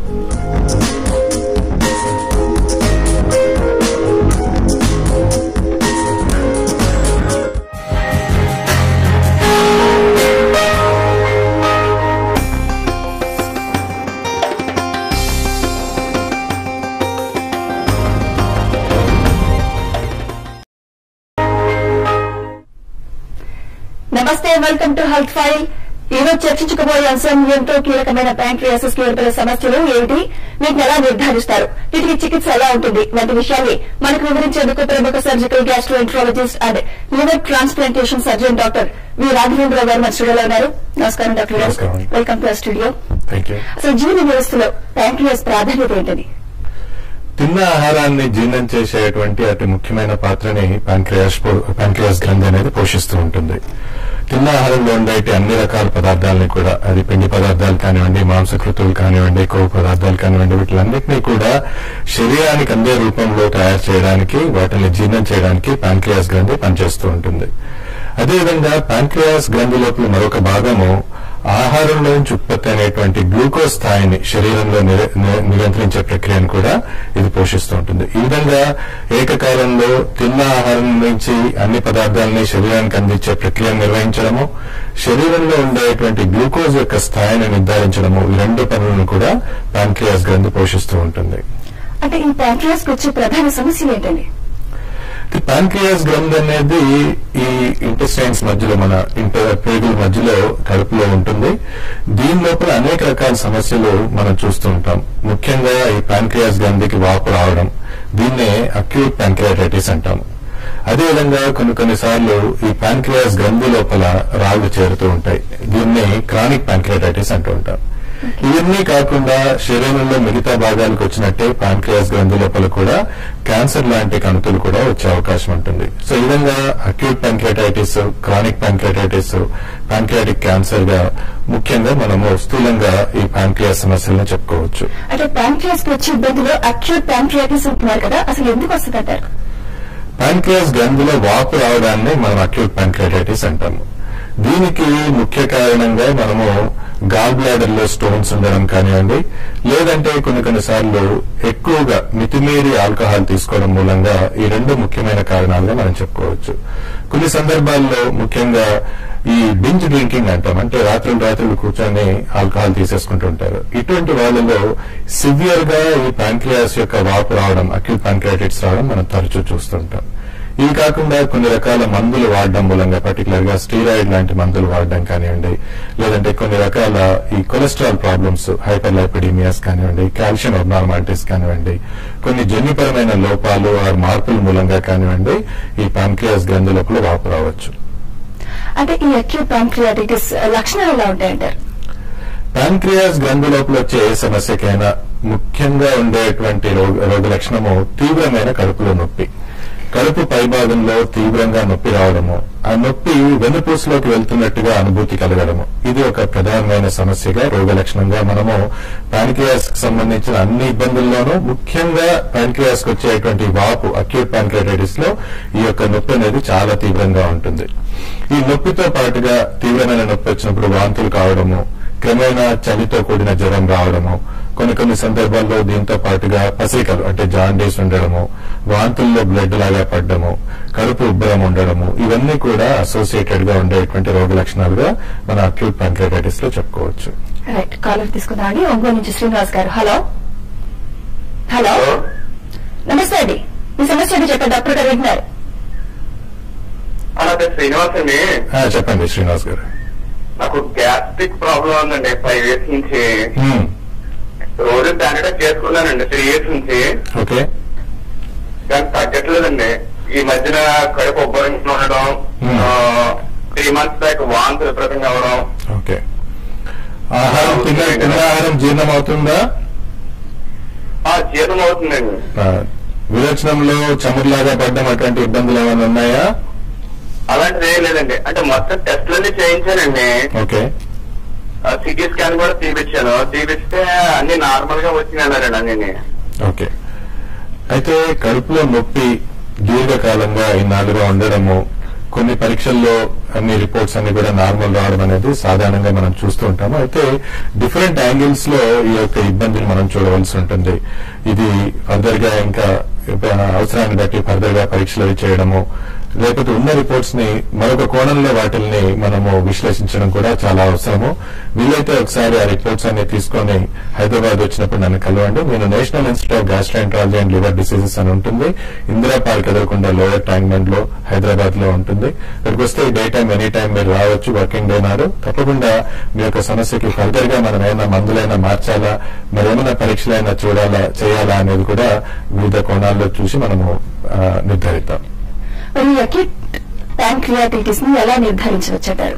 నమస్తే వెల్కమ్ టు హెల్త్ ఫైల్ ఈ రోజు చర్చించుకోబోయే అంశం ఎంతో కీలకమైన ప్యాంక్రియాసిస్ కి ఏర్పడే సమస్యలు ఏమిటి వీటిని ఎలా నిర్ధారిస్తారు వీటికి చికిత్స ఎలా ఉంటుంది వంటి విషయాన్ని మనకు వివరించేందుకు ప్రముఖ surgical gastroenterologist and liver transplantation surgeon doctor V Raghavendra గారు మన స్టూడియోలో ఉన్నారు నమస్కారం డాక్టర్ గారు నమస్కారం. Welcome to studio thank you అసలు జీవన వ్యవస్థలో ప్యాంక్రియాస్ ప్రాధాన్యత ఏంటని తిన్న ఆహారాన్ని జీర్ణం చేసేటువంటి అతి ముఖ్యమైన పాత్రని ప్యాంక్రియాస్ పో- ప్యాంక్రియాస్ గ్రంథి అనేది పోషిస్తూ ఉంటుంది తిన్న ఆహారంలో ఉండే అన్ని రకాల పదార్థాలని కూడా అది పిండి పదార్థాలు కానివ్వండి మాంసకృతులు కానివ్వండి కొవ్వు పదార్థాలు కానివ్వండి వీటిలన్నింటినీ కూడా శరీరానికి అందే రూపంలో తయారు చేయడానికి వాటిని జీర్ణం చేయడానికి ప్యాంక్రియాస్ గ్రంథి పనిచేస్తూ ఉంటుంది అదేవిధంగా ప్యాంక్రియాస్ గ్రంథి లోపల మరొక భాగము ఆహారంలో నుంచి ఉత్పత్తి అనేటువంటి గ్లూకోజ్ స్థాయిని శరీరంలో నిర- ని- నియంత్రించే ప్రక్రియను కూడా ఇది పోషిస్తూ ఉంటుంది ఈ విధంగా ఏకకాలంలో తిన్న ఆహారం నుంచి అన్ని పదార్థాలని శరీరానికి అందించే ప్రక్రియను నిర్వహించడము శరీరంలో ఉండేటువంటి గ్లూకోజ్ యొక్క స్థాయిని నిర్ధారించడము ఈ రెండు పనులను కూడా ప్యాంక్రియాస్ గ్రంథి పోషిస్తూ ఉంటుంది అంటే ఈ ప్యాంక్రియాస్ కి వచ్చే ప్రధాన సమస్యలు ఏంటండి ప్యాంక్రియాస్ గ్రంథి అనేది ఈ ఇంటెస్టైన్స్ మధ్యలో మన ఇంట పేగుల మధ్యలో కడుపులో ఉంటుంది దీని లోపల అనేక రకాల సమస్యలు మనం చూస్తూ ఉంటాం ముఖ్యంగా ఈ ప్యాంక్రియాస్ గ్రంథికి వాపు రావడం దీన్నే అక్యూట్ ప్యాంక్రియాటైటిస్ అంటాము అదేవిధంగా కొన్ని కొన్నిసార్లు ఈ ప్యాంక్రియాస్ గ్రంథి లోపల రాళ్లు చేరుతూ ఉంటాయి దీన్ని క్రానిక్ ప్యాంక్రియాటైటిస్ అంటూ ఉంటాం ఇవన్నీ కాకుండా శరీరంలో మిగతా భాగాలకు వచ్చినట్టే పాంక్రియాస్ గ్రంథి లోపల కూడా క్యాన్సర్ లాంటి కణుతులు కూడా వచ్చే అవకాశం ఉంటుంది సో ఈ విధంగా acute pancreatitis chronic pancreatitis pancreatic cancer గా ముఖ్యంగా మనము స్థూలంగా ఈ ప్యాంక్రియాస్ సమస్యలను చెప్పుకోవచ్చు అంటే ప్యాంక్రియాస్ కి వచ్చే ఇబ్బందులు అక్యూట్ ప్యాంక్రియాటిస్ ఉంటున్నారు కదా అసలు ఎందుకు వస్తుంది అంటారు ప్యాంక్రియాస్ గ్రంథిలో వాపు రావడాన్ని మనం అక్యూట్ ప్యాంక్రియాటైటిస్ అంటాము దీనికి ముఖ్య కారణంగా మనము గాల్ బ్లాడర్ లో స్టోన్స్ ఉండడం కానివ్వండి లేదంటే కొన్ని కొన్నిసార్లు ఎక్కువగా మితిమీరి ఆల్కహాల్ తీసుకోవడం మూలంగా ఈ రెండు ముఖ్యమైన కారణాలుగా మనం చెప్పుకోవచ్చు కొన్ని సందర్భాల్లో ముఖ్యంగా ఈ బింజ్ డ్రింకింగ్ అంటాం అంటే రాత్రులు రాత్రులు కూర్చొని ఆల్కహాల్ తీసేసుకుంటుంటారు ఇటువంటి వాళ్ళలో సివియర్ గా ఈ ప్యాంక్రియాస్ యొక్క వాపు రావడం అక్యూట్ ప్యాంక్రియాటిట్స్ రావడం మనం తరచూ చూస్తుంటాం ఇవి కాకుండా కొన్ని రకాల మందులు వాడడం మూలంగా పర్టికులర్ గా స్టీరాయిడ్ లాంటి మందులు వాడడం కానివ్వండి లేదంటే కొన్ని రకాల ఈ కొలెస్ట్రాల్ ప్రాబ్లమ్స్ హైపర్ లైపిడీమియాస్ కానివ్వండి కాల్షియం అబ్నార్మాలిటీస్ కానివ్వండి కొన్ని జన్యుపరమైన లోపాలు ఆ మార్పుల మూలంగా కానివ్వండి ఈ పాంక్రియాస్ గ్రంథి లోపల వాపు రావచ్చు అంటే ఈ అక్యూట్ ప్యాంక్రియాటిటిస్ లక్షణాలు ఎలా ఉంటాయంటారు పాంక్రియాస్ గ్రంథి లోపల వచ్చే ఏ సమస్యకైనా ముఖ్యంగా ఉండేటువంటి రోగ రోగ లక్షణము తీవ్రమైన కడుపులో నొప్పి కడుపు పైభాగంలో తీవ్రంగా నొప్పి రావడము ఆ నొప్పి వెన్నుపూసలోకి వెళ్తున్నట్టుగా అనుభూతి కలగడము ఇది ఒక ప్రధానమైన సమస్యగా రోగ లక్షణంగా మనము పాంక్రియాస్ కి సంబంధించిన అన్ని ఇబ్బందుల్లోనూ ముఖ్యంగా పాంక్రియాస్ కి వచ్చేటువంటి వాపు అక్యూట్ పాంక్రియాటైటిస్ లో ఈ యొక్క నొప్పి అనేది చాలా తీవ్రంగా ఉంటుంది ఈ నొప్పితో పాటుగా తీవ్రమైన నొప్పి వచ్చినప్పుడు వాంతులు కావడము క్రమేణా చలితో కూడిన జ్వరం రావడము కొన్ని కొన్ని సందర్భాల్లో దీంతో పాటుగా పసికలు అంటే జాండీస్ ఉండడము వాంతుల్లో బ్లడ్ లాగా పడ్డము కడుపు ఉబ్బరం ఉండడము ఇవన్నీ కూడా అసోసియేటెడ్ గా ఉండేటువంటి రోగ లక్షణాలుగా మన అక్యూట్ ప్యాంక్రైటిస్ లో చెప్పుకోవచ్చు రైట్ కాలర్ తీసుకుందామండి ఒంగోలు నుంచి శ్రీనివాస్ గారు హలో హలో నమస్తే అండి మీ సమస్య ఏంటి చెప్పండి డాక్టర్ గారు వింటున్నారు అలాగే శ్రీనివాస్ అండి ఆ, చెప్పండి శ్రీనివాస్ గారు నాకు గ్యాస్ట్రిక్ ప్రాబ్లం ఉందండి ఫైవ్ ఇయర్స్ నుంచి హ్మ్, రోజు టాబ్లెట్ చేసుకున్నానండి త్రీ ఇయర్స్ నుంచి ఓకే కానీ తగ్గట్లేదండి ఈ మధ్యన కడుపు ఉబ్బరించిన ఉండడం Hmm. త్రీ మంత్స్ బ్యాక్ వాంతి విపరీతంగా అవడం ఓకే ఆహారం తిన్న తిన్న ఆహారం జీర్ణం అవుతుందా ఆ, జీర్ణం అవుతుందండి ఆ, విరోచనంలో చమురులాగా పడ్డం అటువంటి ఇబ్బందులు ఏమైనా ఉన్నాయా అలాంటిది ఏం లేదండి అంటే మొత్తం టెస్ట్లన్నీ చేయించానండి ఓకే సిటీ స్కాన్ కూడా తీపిచ్చాను తీపిస్తే అన్ని నార్మల్ గా వచ్చినాయి అన్నారండి అన్ని ఓకే అయితే కడుపులో నొప్పి దీర్ఘకాలంగా ఇన్నాళ్ళుగా ఉండడము కొన్ని పరీక్షల్లో అన్ని రిపోర్ట్స్ అన్ని కూడా నార్మల్ రావడం అనేది సాధారణంగా మనం చూస్తూ ఉంటాము అయితే డిఫరెంట్ యాంగిల్స్ లో ఈ యొక్క ఇబ్బందిని మనం చూడవలసి ఉంటుంది ఇది ఫర్దర్ గా ఇంకా అవసరాన్ని బట్టి ఫర్దర్ గా పరీక్షలు అవి చేయడము లేకపోతే ఉన్న రిపోర్ట్స్ ని మరొక కోణంలో వాటిల్ని మనము విశ్లేషించడం కూడా చాలా అవసరము వీలైతే ఒకసారి ఆ రిపోర్ట్స్ అన్ని తీసుకొని హైదరాబాద్ వచ్చినప్పుడు నన్ను కలవండి నేను national institute of gastroenterology and liver diseases అని ఉంటుంది ఇందిరా పార్క్ ఎదురకుండా లోయర్ ట్యాంక్మెంట్ లో హైదరాబాద్ లో ఉంటుంది ఇక్కడికి వస్తే డే టైం ఎనీ టైం మీరు రావచ్చు వర్కింగ్ డే నాడు తప్పకుండా మీ యొక్క సమస్యకి ఫర్దర్ గా మనం ఏమైనా మందులైనా మార్చాలా మరి ఏమైనా పరీక్షలైనా చూడాలా చేయాలా అనేది కూడా వివిధ కోణాల్లో చూసి మనము ఆ, నిర్ధారిద్దాం మరి అక్యూట్ ప్యాంక్రియాటిటిస్ ని ఎలా నిర్ధారించవచ్చంటారు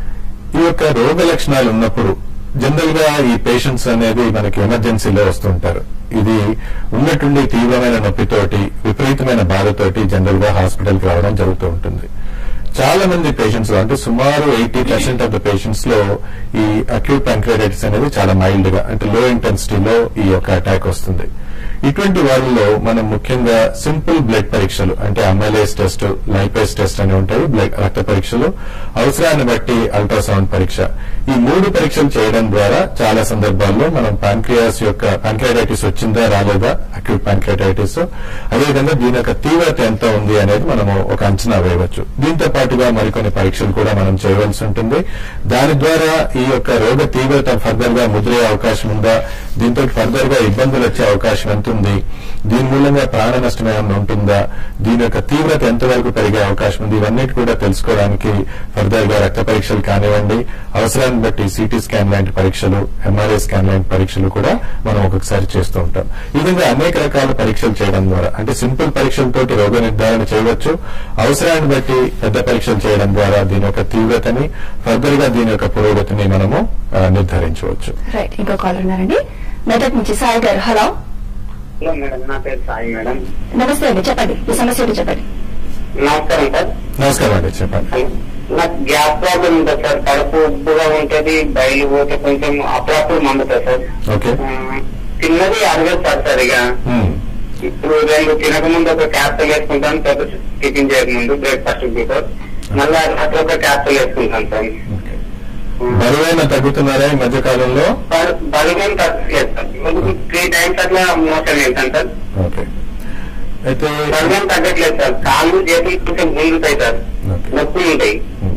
ఈ యొక్క రోగ లక్షణాలు ఉన్నప్పుడు జనరల్ గా ఈ పేషెంట్స్ అనేది మనకి ఎమర్జెన్సీలో వస్తుంటారు ఇది ఉన్నట్టుండి తీవ్రమైన నొప్పితోటి విపరీతమైన బాధతోటి జనరల్ గా హాస్పిటల్ కి రావడం జరుగుతూ ఉంటుంది చాలా మంది పేషెంట్స్ అంటే సుమారు eighty percent of the patients లో ఈ అక్యూట్ ప్యాంక్రైటిస్ అనేది చాలా మైల్డ్ గా అంటే లో ఇంటెన్సిటీలో ఈ యొక్క అటాక్ వస్తుంది ఇటువంటి వాళ్ళలో మనం ముఖ్యంగా సింపుల్ బ్లడ్ పరీక్షలు అంటే అమ్ఎల్ఏస్ టెస్ట్ లైపేస్ టెస్ట్ అని ఉంటాయి బ్లడ్ రక్త పరీక్షలు అవసరాన్ని బట్టి అల్ట్రాసౌండ్ పరీక్ష ఈ మూడు పరీక్షలు చేయడం ద్వారా చాలా సందర్భాల్లో మనం పాంక్రియాస్ యొక్క పాంక్రైటైటిస్ వచ్చిందా రాలేదా అక్యూట్ పాంక్రైటైటిస్ అదేవిధంగా దీని యొక్క తీవ్రత ఎంత ఉంది అనేది మనము ఒక అంచనా వేయవచ్చు దీంతో పాటుగా మరికొన్ని పరీక్షలు కూడా మనం చేయవలసి ఉంటుంది దాని ద్వారా ఈ యొక్క రోగ తీవ్రత ఫర్దర్ గా ముదిరే అవకాశం ఉందా దీంతో ఫర్దర్ గా ఇబ్బందులు వచ్చే అవకాశం ఎంత ఉంది దీని మూలంగా ప్రాణ నష్టం ఏమైనా ఉంటుందా దీని యొక్క తీవ్రత ఎంతవరకు పెరిగే అవకాశం ఉంది ఇవన్నిటి కూడా తెలుసుకోవడానికి ఫర్దర్ గా రక్త పరీక్షలు కానివ్వండి అవసరాన్ని అవసరాన్ని బట్టి సిటీ స్కాన్ లాంటి పరీక్షలు ఎంఆర్ఐ స్కాన్ లాంటి పరీక్షలు కూడా మనం ఒక్కొక్కసారి చేస్తూ ఉంటాం ఈ విధంగా అనేక రకాల పరీక్షలు చేయడం ద్వారా అంటే సింపుల్ పరీక్షలతోటి రోగ నిర్ధారణ చేయవచ్చు అవసరాన్ని బట్టి పెద్ద పరీక్షలు చేయడం ద్వారా దీని యొక్క తీవ్రతని ఫర్దర్ గా దీని యొక్క పురోగతిని మనము ఆ, నిర్ధారించవచ్చు రైట్ ఇంకో కాల్ ఉన్నారండి మెదక్ నుంచి సాయి గారు హలో హలో మేడం నా పేరు సాయి మేడం నమస్తే అండి చెప్పండి ఈ సమస్య ఏంటో చెప్పండి నమస్కారం సార్ నమస్కారం అండి చెప్పండి నాకు గ్యాస్ ప్రాబ్లం ఉంటుంది సార్ కడుపు ఉప్పుగా ఉంటది బయలు పోతే కొంచెం అప్పుడప్పుడు మండుతుంది సార్ ఓకే ఆ, తిన్నది అరగదు సార్ సరిగా ఉమ్. ఇప్పుడు రెండు తినక ముందు ఒక క్యాప్సూల్ వేసుకుంటాను తర్వాత టిఫిన్ చేయక ముందు బ్రేక్ఫాస్ట్ బిఫోర్ మళ్ళా రాత్రి ఒక క్యాప్సూల్ వేసుకుంటాను సార్ ఓకే. బరువైనా తగ్గుతున్నారా ఈ మధ్య కాలంలో బలుగం తగ్గలేదు సార్ త్రీ టైమ్స్ అట్లా మోషన్ వెళ్తాను సార్ ఓకే అయితే బలుగం తగ్గట్లేదు సార్ కాళ్ళు చేతులు కొంచెం గుంజుతాయి సార్ ఓకే. నొప్పులు ఉంటాయి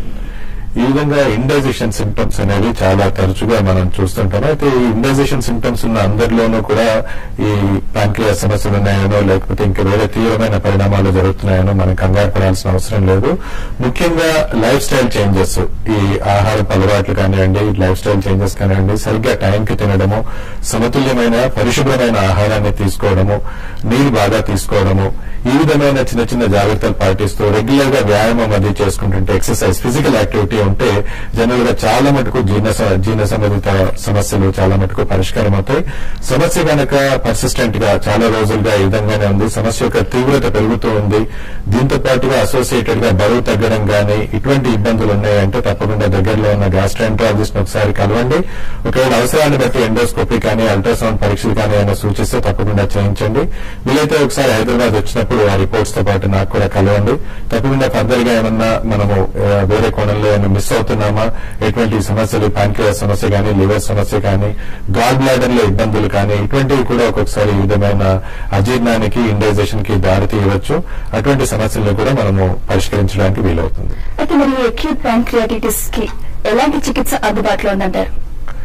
ఈ విధంగా ఇండైజేషన్ సిమ్టమ్స్ అనేవి చాలా తరచుగా మనం చూస్తుంటాం అయితే ఈ ఇండైజేషన్ సిమ్టమ్స్ ఉన్న అందరిలోనూ కూడా ఈ ప్యాంక్రియాస్ సమస్యలు ఉన్నాయనో లేకపోతే ఇంకా వేరే తీవ్రమైన పరిణామాలు జరుగుతున్నాయనో మనం కంగారు పడాల్సిన అవసరం లేదు ముఖ్యంగా లైఫ్ స్టైల్ చేంజెస్ ఈ ఆహారపు అలవాట్లు కానివ్వండి లైఫ్ స్టైల్ చేంజెస్ కానివ్వండి సరిగ్గా టైంకి తినడము సమతుల్యమైన పరిశుభ్రమైన ఆహారాన్ని తీసుకోవడము నీరు బాగా తీసుకోవడము ఈ విధమైన చిన్న చిన్న జాగ్రత్తలు పాటిస్తూ రెగ్యులర్ గా వ్యాయామం అది చేసుకుంటుంటే ఎక్సర్సైజ్ ఫిజికల్ యాక్టివిటీ ఉంటే జనరల్ గా చాలా మటుకు జీర్ణ స- జీర్ణ సంబంధిత సమస్యలు చాలా మటుకు పరిష్కారం అవుతాయి సమస్య కనుక పర్సిస్టెంట్ గా చాలా రోజులుగా ఈ విధంగానే ఉంది సమస్య యొక్క తీవ్రత పెరుగుతూ ఉంది దీంతో పాటుగా అసోసియేటెడ్ గా బరువు తగ్గడం గానీ ఇటువంటి ఇబ్బందులు ఉన్నాయంటే తప్పకుండా దగ్గరలో ఉన్న గ్యాస్ట్రాంట్రాలజిస్ట్ ఒకసారి కలవండి ఒకవేళ అవసరాన్ని బట్టి ఎండోస్కోపీ కానీ అల్ట్రాసౌండ్ పరీక్షలు కానీ ఏమైనా సూచిస్తే తప్పకుండా చేయించండి వీలైతే ఒకసారి హైదరాబాద్ వచ్చినప్పుడు ఆ రిపోర్ట్స్ తో పాటు నాకు కూడా కలవండి తప్పకుండా ఫర్దర్ గా ఏమన్నా మనము ఆ, వేరే కోణంలో ఏమైనా మిస్ అవుతున్నామా ఎటువంటి సమస్యలు ప్యాంక్రియాస్ సమస్య కానీ లివర్ సమస్య కానీ గాల్ బ్లాడర్ లో ఇబ్బందులు కానీ ఇటువంటివి కూడా ఒక్కొక్కసారి ఈ విధమైన అజీర్ణానికి ఇండైజేషన్ కి దారి తీయవచ్చు అటువంటి సమస్యలను కూడా మనము పరిష్కరించడానికి వీలవుతుంది అయితే మరి అక్యూట్ ప్యాంక్రియాటిటిస్ కి ఎలాంటి చికిత్స అందుబాటులో ఉందంటారు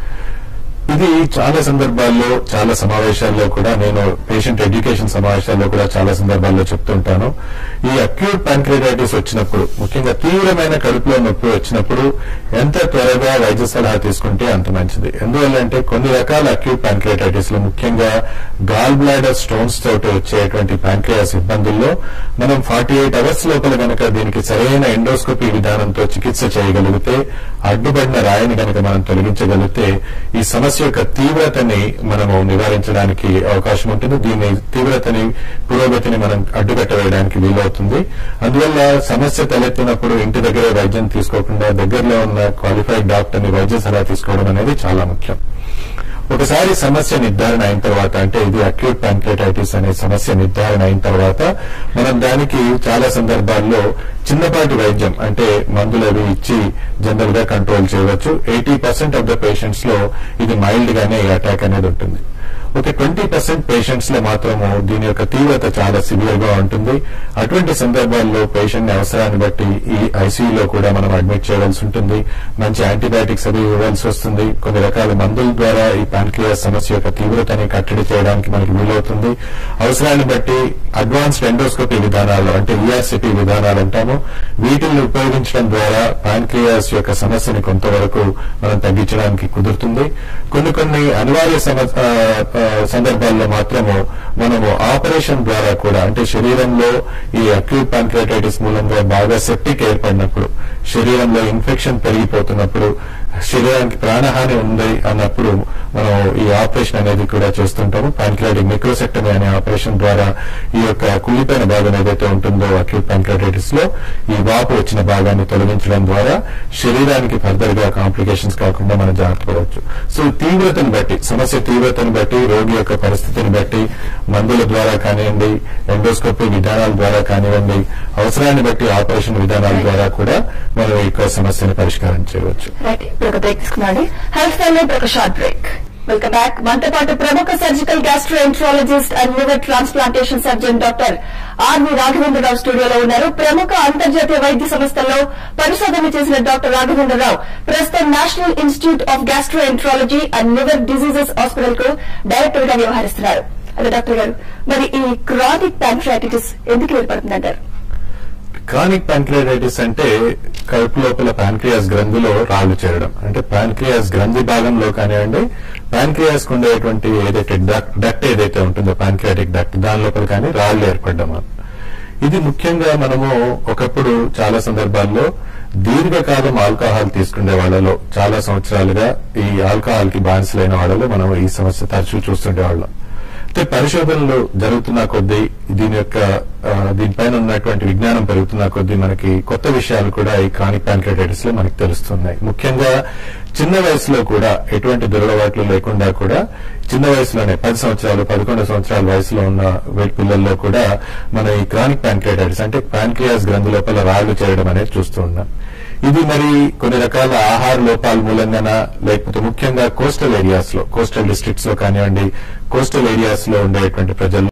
ఇది చాలా సందర్భాల్లో చాలా సమావేశాల్లో కూడా నేను పేషెంట్ ఎడ్యుకేషన్ సమావేశాల్లో కూడా చాలా సందర్భాల్లో చెప్తుంటాను ఈ అక్యూట్ ప్యాంక్రియాటిస్ వచ్చినప్పుడు ముఖ్యంగా తీవ్రమైన కడుపులో నొప్పి వచ్చినప్పుడు ఎంత త్వరగా వైద్య సలహా తీసుకుంటే అంత మంచిది ఎందువల్లంటే కొన్ని రకాల అక్యూట్ ప్యాంక్రియాటిస్ లో ముఖ్యంగా గాల్ బ్లాడర్ స్టోన్స్ తోటి వచ్చేటువంటి ప్యాంక్రియాస్ ఇబ్బందుల్లో మనం ఫార్టీ ఎయిట్ అవర్స్ లోపల గనక దీనికి సరైన ఎండోస్కోపీ విధానంతో చికిత్స చేయగలిగితే అడ్డుపడిన రాయిని గనక మనం తొలగించగలిగితే ఈ సమస్య యొక్క తీవ్రతని మనము నివారించడానికి అవకాశం ఉంటుంది దీని తీవ్రతని పురోగతిని మనం అడ్డుకట్టవేయడానికి వీలవుతుంది అందువల్ల సమస్య తలెత్తినప్పుడు ఇంటి దగ్గరే వైద్యం తీసుకోకుండా దగ్గరలో ఉన్న క్వాలిఫైడ్ డాక్టర్ ని వైద్య సలహా తీసుకోవడం అనేది చాలా ముఖ్యం ఒకసారి సమస్య నిర్ధారణ అయిన తర్వాత అంటే ఇది అక్యూట్ ప్యాంక్రేటైటిస్ అనే సమస్య నిర్ధారణ అయిన తర్వాత మనం దానికి చాలా సందర్భాల్లో చిన్నపాటి వైద్యం అంటే మందులు అవి ఇచ్చి జనరల్ గా కంట్రోల్ చేయవచ్చు eighty percent of the patients లో ఇది మైల్డ్ గానే ఈ అటాక్ అనేది ఉంటుంది ఒక ట్వంటీ పర్సెంట్ పేషెంట్స్ లో మాత్రము దీని యొక్క తీవ్రత చాలా సివియర్ గా ఉంటుంది అటువంటి సందర్భాల్లో పేషెంట్ ని అవసరాన్ని బట్టి ఈ ఐసీయూలో కూడా మనం అడ్మిట్ చేయవలసి ఉంటుంది మంచి యాంటీబయాటిక్స్ అవి ఇవ్వాల్సి వస్తుంది కొన్ని రకాల మందుల ద్వారా ఈ పాన్క్రియాస్ సమస్య యొక్క తీవ్రతని కట్టడి చేయడానికి మనకి వీలవుతుంది అవసరాన్ని బట్టి అడ్వాన్స్డ్ ఎండోస్కోపీ విధానాలు అంటే ఈఆర్సిపి విధానాలు అంటాము వీటిని ఉపయోగించడం ద్వారా పాన్క్రియాస్ యొక్క సమస్యని కొంతవరకు మనం తగ్గించడానికి కుదురుతుంది కొన్ని కొన్ని అనివార్య సమ- ఆ, ఆ, సందర్భాల్లో మాత్రము మనము ఆపరేషన్ ద్వారా కూడా అంటే శరీరంలో ఈ అక్యూట్ పాన్క్రియాటైటిస్ మూలంగా బాగా సెప్టిక్ ఏర్పడినప్పుడు శరీరంలో ఇన్ఫెక్షన్ పెరిగిపోతున్నప్పుడు శరీరానికి ప్రాణహాని ఉంది అన్నప్పుడు మనం ఈ ఆపరేషన్ అనేది కూడా చేస్తుంటాము పాన్క్రియాటిక్ మిక్రోసెక్టమీ అనే ఆపరేషన్ ద్వారా ఈ యొక్క కుళ్ళిపోయిన భాగం ఏదైతే ఉంటుందో అక్యూట్ పాన్క్రియాటైటిస్ లో ఈ వాపు వచ్చిన భాగాన్ని తొలగించడం ద్వారా శరీరానికి ఫర్దర్ గా కాంప్లికేషన్స్ కాకుండా మనం జాగ్రత్త పడవచ్చు సో తీవ్రతను బట్టి సమస్య తీవ్రతను బట్టి రోగి యొక్క పరిస్థితిని బట్టి మందుల ద్వారా కానివ్వండి ఎండోస్కోపీ విధానాల ద్వారా కానివ్వండి అవసరాన్ని బట్టి ఆపరేషన్ విధానాల ద్వారా కూడా మనం ఈ యొక్క సమస్యను పరిష్కారం చేయవచ్చు రైట్ ఇప్పుడు ఒక బ్రేక్ తీసుకున్నాండి హెల్త్ స్టైల్ లో ఇప్పుడు ఒక షార్ట్ బ్రేక్ వెల్కమ్ బ్యాక్ మనతో పాటు ప్రముఖ surgical gastroenterologist and liver transplantation surgeon doctor R V Raghavendra Rao స్టూడియోలో ఉన్నారు ప్రముఖ అంతర్జాతీయ వైద్య సంస్థల్లో పరిశోధన చేసిన డాక్టర్ రాఘవేంద్రరావు ప్రస్తుతం national institute of gastroenterology and liver diseases hospital కు డైరెక్టర్ గా వ్యవహరిస్తున్నారు అదే డాక్టర్ గారు మరి ఈ క్రానిక్ ప్యాంక్రాటిటిస్ ఎందుకు ఏర్పడుతుందంటారు క్రానిక్ ప్యాంక్రియాటైటిస్ అంటే కడుపు లోపల ప్యాంక్రియాస్ గ్రంథిలో రాళ్లు చేరడం అంటే ప్యాంక్రియాస్ గ్రంథి భాగంలో కానివ్వండి ప్యాంక్రియాస్ ఉండేటువంటి ఏదైతే డక్ట్ ఏదైతే ఉంటుందో ప్యాంక్రియాటిక్ డక్ట్ దాని లోపల కానీ రాళ్లు ఏర్పడడం ఇది ముఖ్యంగా మనము ఒకప్పుడు చాలా సందర్భాల్లో దీర్ఘకాలం ఆల్కహాల్ తీసుకునే వాళ్ళలో చాలా సంవత్సరాలుగా ఈ ఆల్కహాల్ కి బానిసలైన వాళ్ళలో మనం ఈ సమస్య తరచూ చూస్తుండే వాళ్ళం అయితే పరిశోధనలు జరుగుతున్న కొద్దీ దీని యొక్క ఆ, దీనిపైన ఉన్నటువంటి విజ్ఞానం పెరుగుతున్న కొద్దీ మనకి కొత్త విషయాలు కూడా ఈ క్రానిక్ ప్యాంక్రైటిస్ లో మనకి తెలుస్తున్నాయి ముఖ్యంగా చిన్న వయసులో కూడా ఎటువంటి దురలవాట్లు లేకుండా కూడా చిన్న వయసులోనే పది సంవత్సరాలు పదకొండు సంవత్సరాల వయసులో ఉన్న వే- పిల్లల్లో కూడా మన ఈ క్రానిక్ ప్యాంక్రైటిస్ అంటే ప్యాంక్రియాస్ గ్రంథి లోపల రాళ్లు చేయడం అనేది చూస్తూ ఉన్నాం ఇది మరి కొన్ని రకాల ఆహార లోపాల మూలంగాన లేకపోతే ముఖ్యంగా కోస్టల్ ఏరియాస్ లో కోస్టల్ డిస్ట్రిక్ట్స్ లో కానివ్వండి కోస్టల్ ఏరియాస్ లో ఉండేటువంటి ప్రజలు